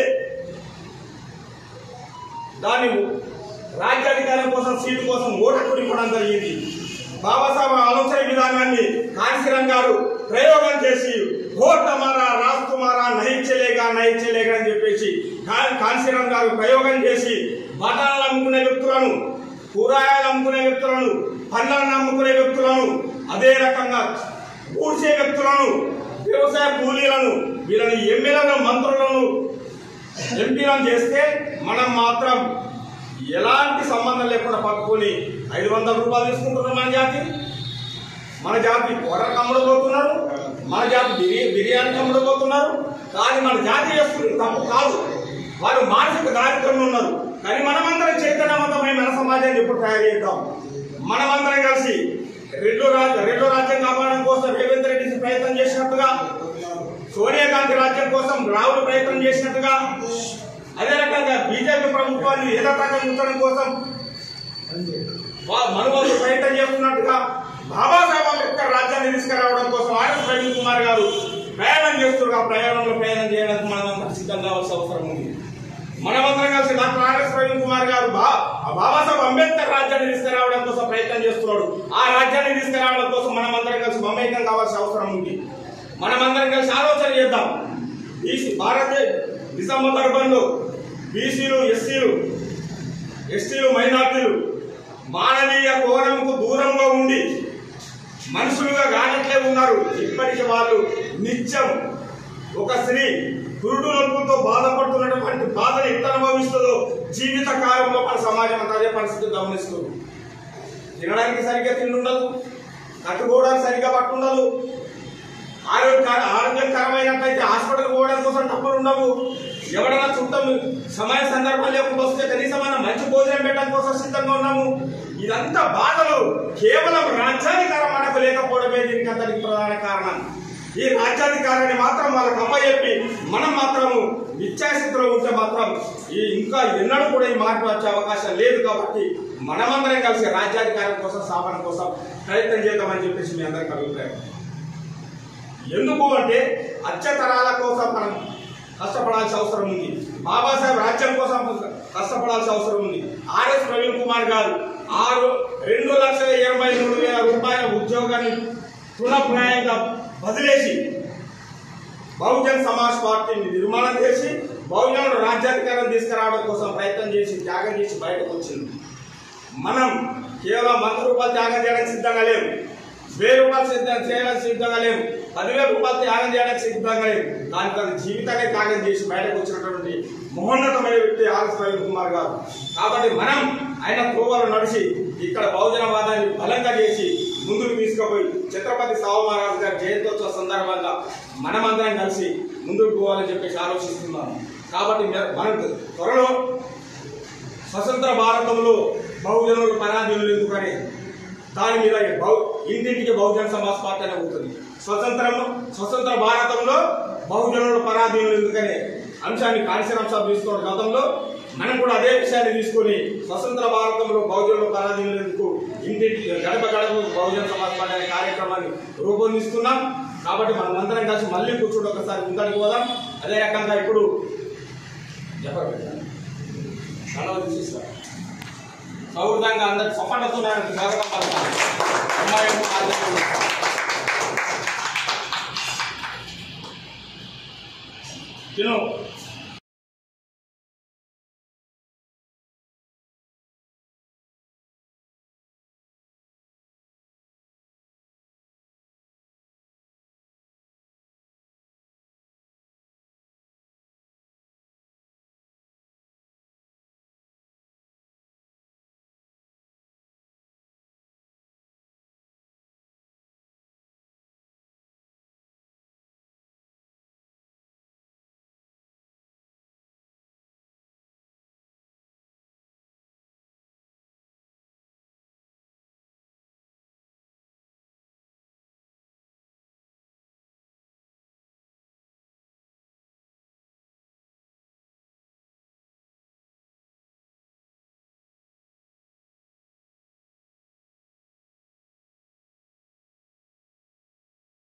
దాన్ని రాజ్యాధికారం కోసం సీటు కోసం ఓటకు ఇవ్వడం జరిగింది బాబాసాహెబ్ ఆలోచన విధానాన్ని కాంశీరాం గారు ప్రయోగం చేసి ఓట్ మారా రాస్తు మారా నహించలేగా నహించలేగా అని చెప్పేసి కా- కాంశీరాం గారు ప్రయోగం చేసి బఠానాలు అమ్ముకునే వ్యక్తులను కూరగాయలు అమ్ముకునే వ్యక్తులను పండ్లను అమ్ముకునే వ్యక్తులను అదే రకంగా ఊడ్చే వ్యక్తులను వ్యవసాయ కూలీలను వీళ్ళని ఎమ్మెల్యేలను మంత్రులను ఎంపీలను చేస్తే మనం మాత్రం ఎలాంటి సంబంధం లేకుండా పట్టుకొని ఐదు వందల రూపాయలు తీసుకుంటున్నాం మన జాతి మన జాతి కూరకు అమ్ముడుపోతున్నారు మన జాతి బిర్యా బిర్యానీకి అమ్ముడుపోతున్నారు కానీ మన జాతి చేస్తుంది తప్పు కాదు వారు మానసిక దారిద్రంలో ఉన్నారు కానీ మనమందరం చైతన్యవంతమైన మన సమాజాన్ని ఎప్పుడు తయారు చేద్దాం మనమందరం కలిసి రెండు రాజ్య రెండు రాజ్యం కాపాడడం కోసం రేవంత్ రెడ్డి ప్రయత్నం చేసినట్టుగా సోనియా గాంధీ రాజ్యం కోసం రాహుల్ ప్రయత్నం చేసినట్టుగా అదే రకంగా బీజేపీ ప్రభుత్వాన్ని ఏదతకంగా ఉంచడం కోసం వా- మనువాదులు ప్రయత్నం చేస్తున్నట్టుగా బాబాసాహెబ్ అంబేద్కర్ రాజ్యాన్ని తీసుకురావడం కోసం ఆర్ఎస్ ప్రవీణ్ కుమార్ గారు ప్రయాణం చేస్తున్నారు ఆ ప్రయాణంలో ప్రయాణం చేయడానికి మనం సిద్ధం కావాల్సిన అవసరం ఉంది మనమందరం కలిసి డాక్టర్ ఆర్ఎస్ ప్రవీణ్ కుమార్ గారు బా ఆ బాబాసాహెబ్ అంబేద్కర్ రాజ్యాన్ని తీసుకురావడం కోసం ప్రయత్నం చేస్తున్నాడు ఆ రాజ్యాన్ని తీసుకురావడం కోసం మనమందరం కలిసి మమేకం కావాల్సిన అవసరం ఉంది మనమందరం కలిసి ఆలోచన చేద్దాం బీసీ భారత డిసెంబర్ అర్బన్లో బీసీలు ఎస్సీలు ఎస్టీలు మైనార్టీలు మానవీయ కోణంకు దూరంగా ఉండి మనుషులుగా కానట్లే ఉన్నారు ఇప్పటికి వాళ్ళు నిత్యం ఒక స్త్రీ పురుడు నొప్పులతో బాధపడుతున్నటువంటి బాధను ఎంత అనుభవిస్తుందో జీవిత కాలంలో మన సమాజం అంతా అదే పరిస్థితి గమనిస్తుంది తినడానికి సరిగ్గా తిండి ఉండదు కట్టుకోవడానికి సరిగ్గా పట్టు ఉండదు ఆరోగ్య ఆరోగ్యకరమైనట్లయితే హాస్పిటల్ పోవడం కోసం డబ్బులు ఉండవు ఎవరైనా చుట్టం సమయ సందర్భం లేకుండా వస్తే కనీసం మనం మంచి భోజనం పెట్టడం కోసం సిద్ధంగా ఉన్నాము ఇదంతా బాధలు కేవలం రాజ్యాధికారం మనకు లేకపోవడమే దీనికి అంతటికి ప్రధాన కారణం ఈ రాజ్యాధికారాన్ని మాత్రం వాళ్ళకి అప్పచెప్పి మనం మాత్రము నిత్యాస్థితిలో ఉంటే మాత్రం ఈ ఇంకా ఎన్నడూ కూడా ఈ మార్పు వచ్చే అవకాశం లేదు కాబట్టి మనమందరం కలిసి రాజ్యాధికారం కోసం స్థాపన కోసం ప్రయత్నం చేద్దామని చెప్పేసి మీ అందరికి అభిప్రాయం ఎందుకు అంటే అత్యతరాల కోసం మనం కష్టపడాల్సిన అవసరం ఉంది బాబాసాహెబ్ రాజ్యం కోసం కష్టపడాల్సిన అవసరం ఉంది ఆర్ఎస్ ప్రవీణ్ కుమార్ గారు ఆరు రెండు లక్షల ఇరవై మూడు వేల రూపాయల ఉద్యోగాన్ని తృణప్రాయంగా వదిలేసి బహుజన్ సమాజ్ పార్టీని నిర్మాణం చేసి బహుజనుడు రాజ్యాధికారం తీసుకురావడం కోసం ప్రయత్నం చేసి త్యాగం చేసి బయటకు వచ్చింది మనం కేవలం వంద రూపాయలు త్యాగం చేయడానికి సిద్ధంగా లేవు వెయ్యి రూపాయలు సిద్ధం చేయడానికి సిద్ధంగా లేవు పదివేల రూపాయలు త్యాగం చేయడానికి సిద్ధంగా లేవు దానికి తన జీవితాన్ని త్యాగం చేసి బయటకు వచ్చినటువంటి మహోన్నతమైన వ్యక్తి ఆర్ఎస్ ప్రవీణ్ కుమార్ గారు కాబట్టి మనం ఆయన త్రోవలు నడిచి ఇక్కడ బహుజనవాదాన్ని బలంగా చేసి ముందుకు తీసుకుపోయి ఛత్రపతి సావు మహారాజు గారి జయంతోత్సవ సందర్భంగా మనమందరం కలిసి ముందుకు పోవాలని చెప్పేసి ఆలోచిస్తున్నాం కాబట్టి మె- మనం త్వరలో స్వతంత్ర భారతంలో బహుజనులు పరాధీనులు ఎందుకని దాని మీద బహు ఇంటింటికి బహుజన సమాజ్ పార్టీ అనే ఉంటుంది స్వతంత్రము స్వతంత్ర భారతంలో బహుజనులు పరాధీనులు ఎందుకనే అంశాన్ని కాళేశ్వరం సభ తీసుకున్న గతంలో మనం కూడా అదే విషయాన్ని తీసుకొని స్వతంత్ర భారతంలో బహుజనులు పరాధీనులు ఎందుకు ఇంటింటి గడప గడప బహుజన సమాజ్ పార్టీ అనే కార్యక్రమాన్ని రూపొందిస్తున్నాం కాబట్టి మనం అందరం కలిసి మళ్ళీ కూర్చోండి ఒకసారి ముందరికి పోదాం అదే రకంగా ఇప్పుడు చెప్పరు సెలవు తీసిస్తా సౌహృదంగా అందరికి సఫలతో స్వాగతం పలుకుతాను అమ్మాయి ఆధ్వర్యంలో. తిను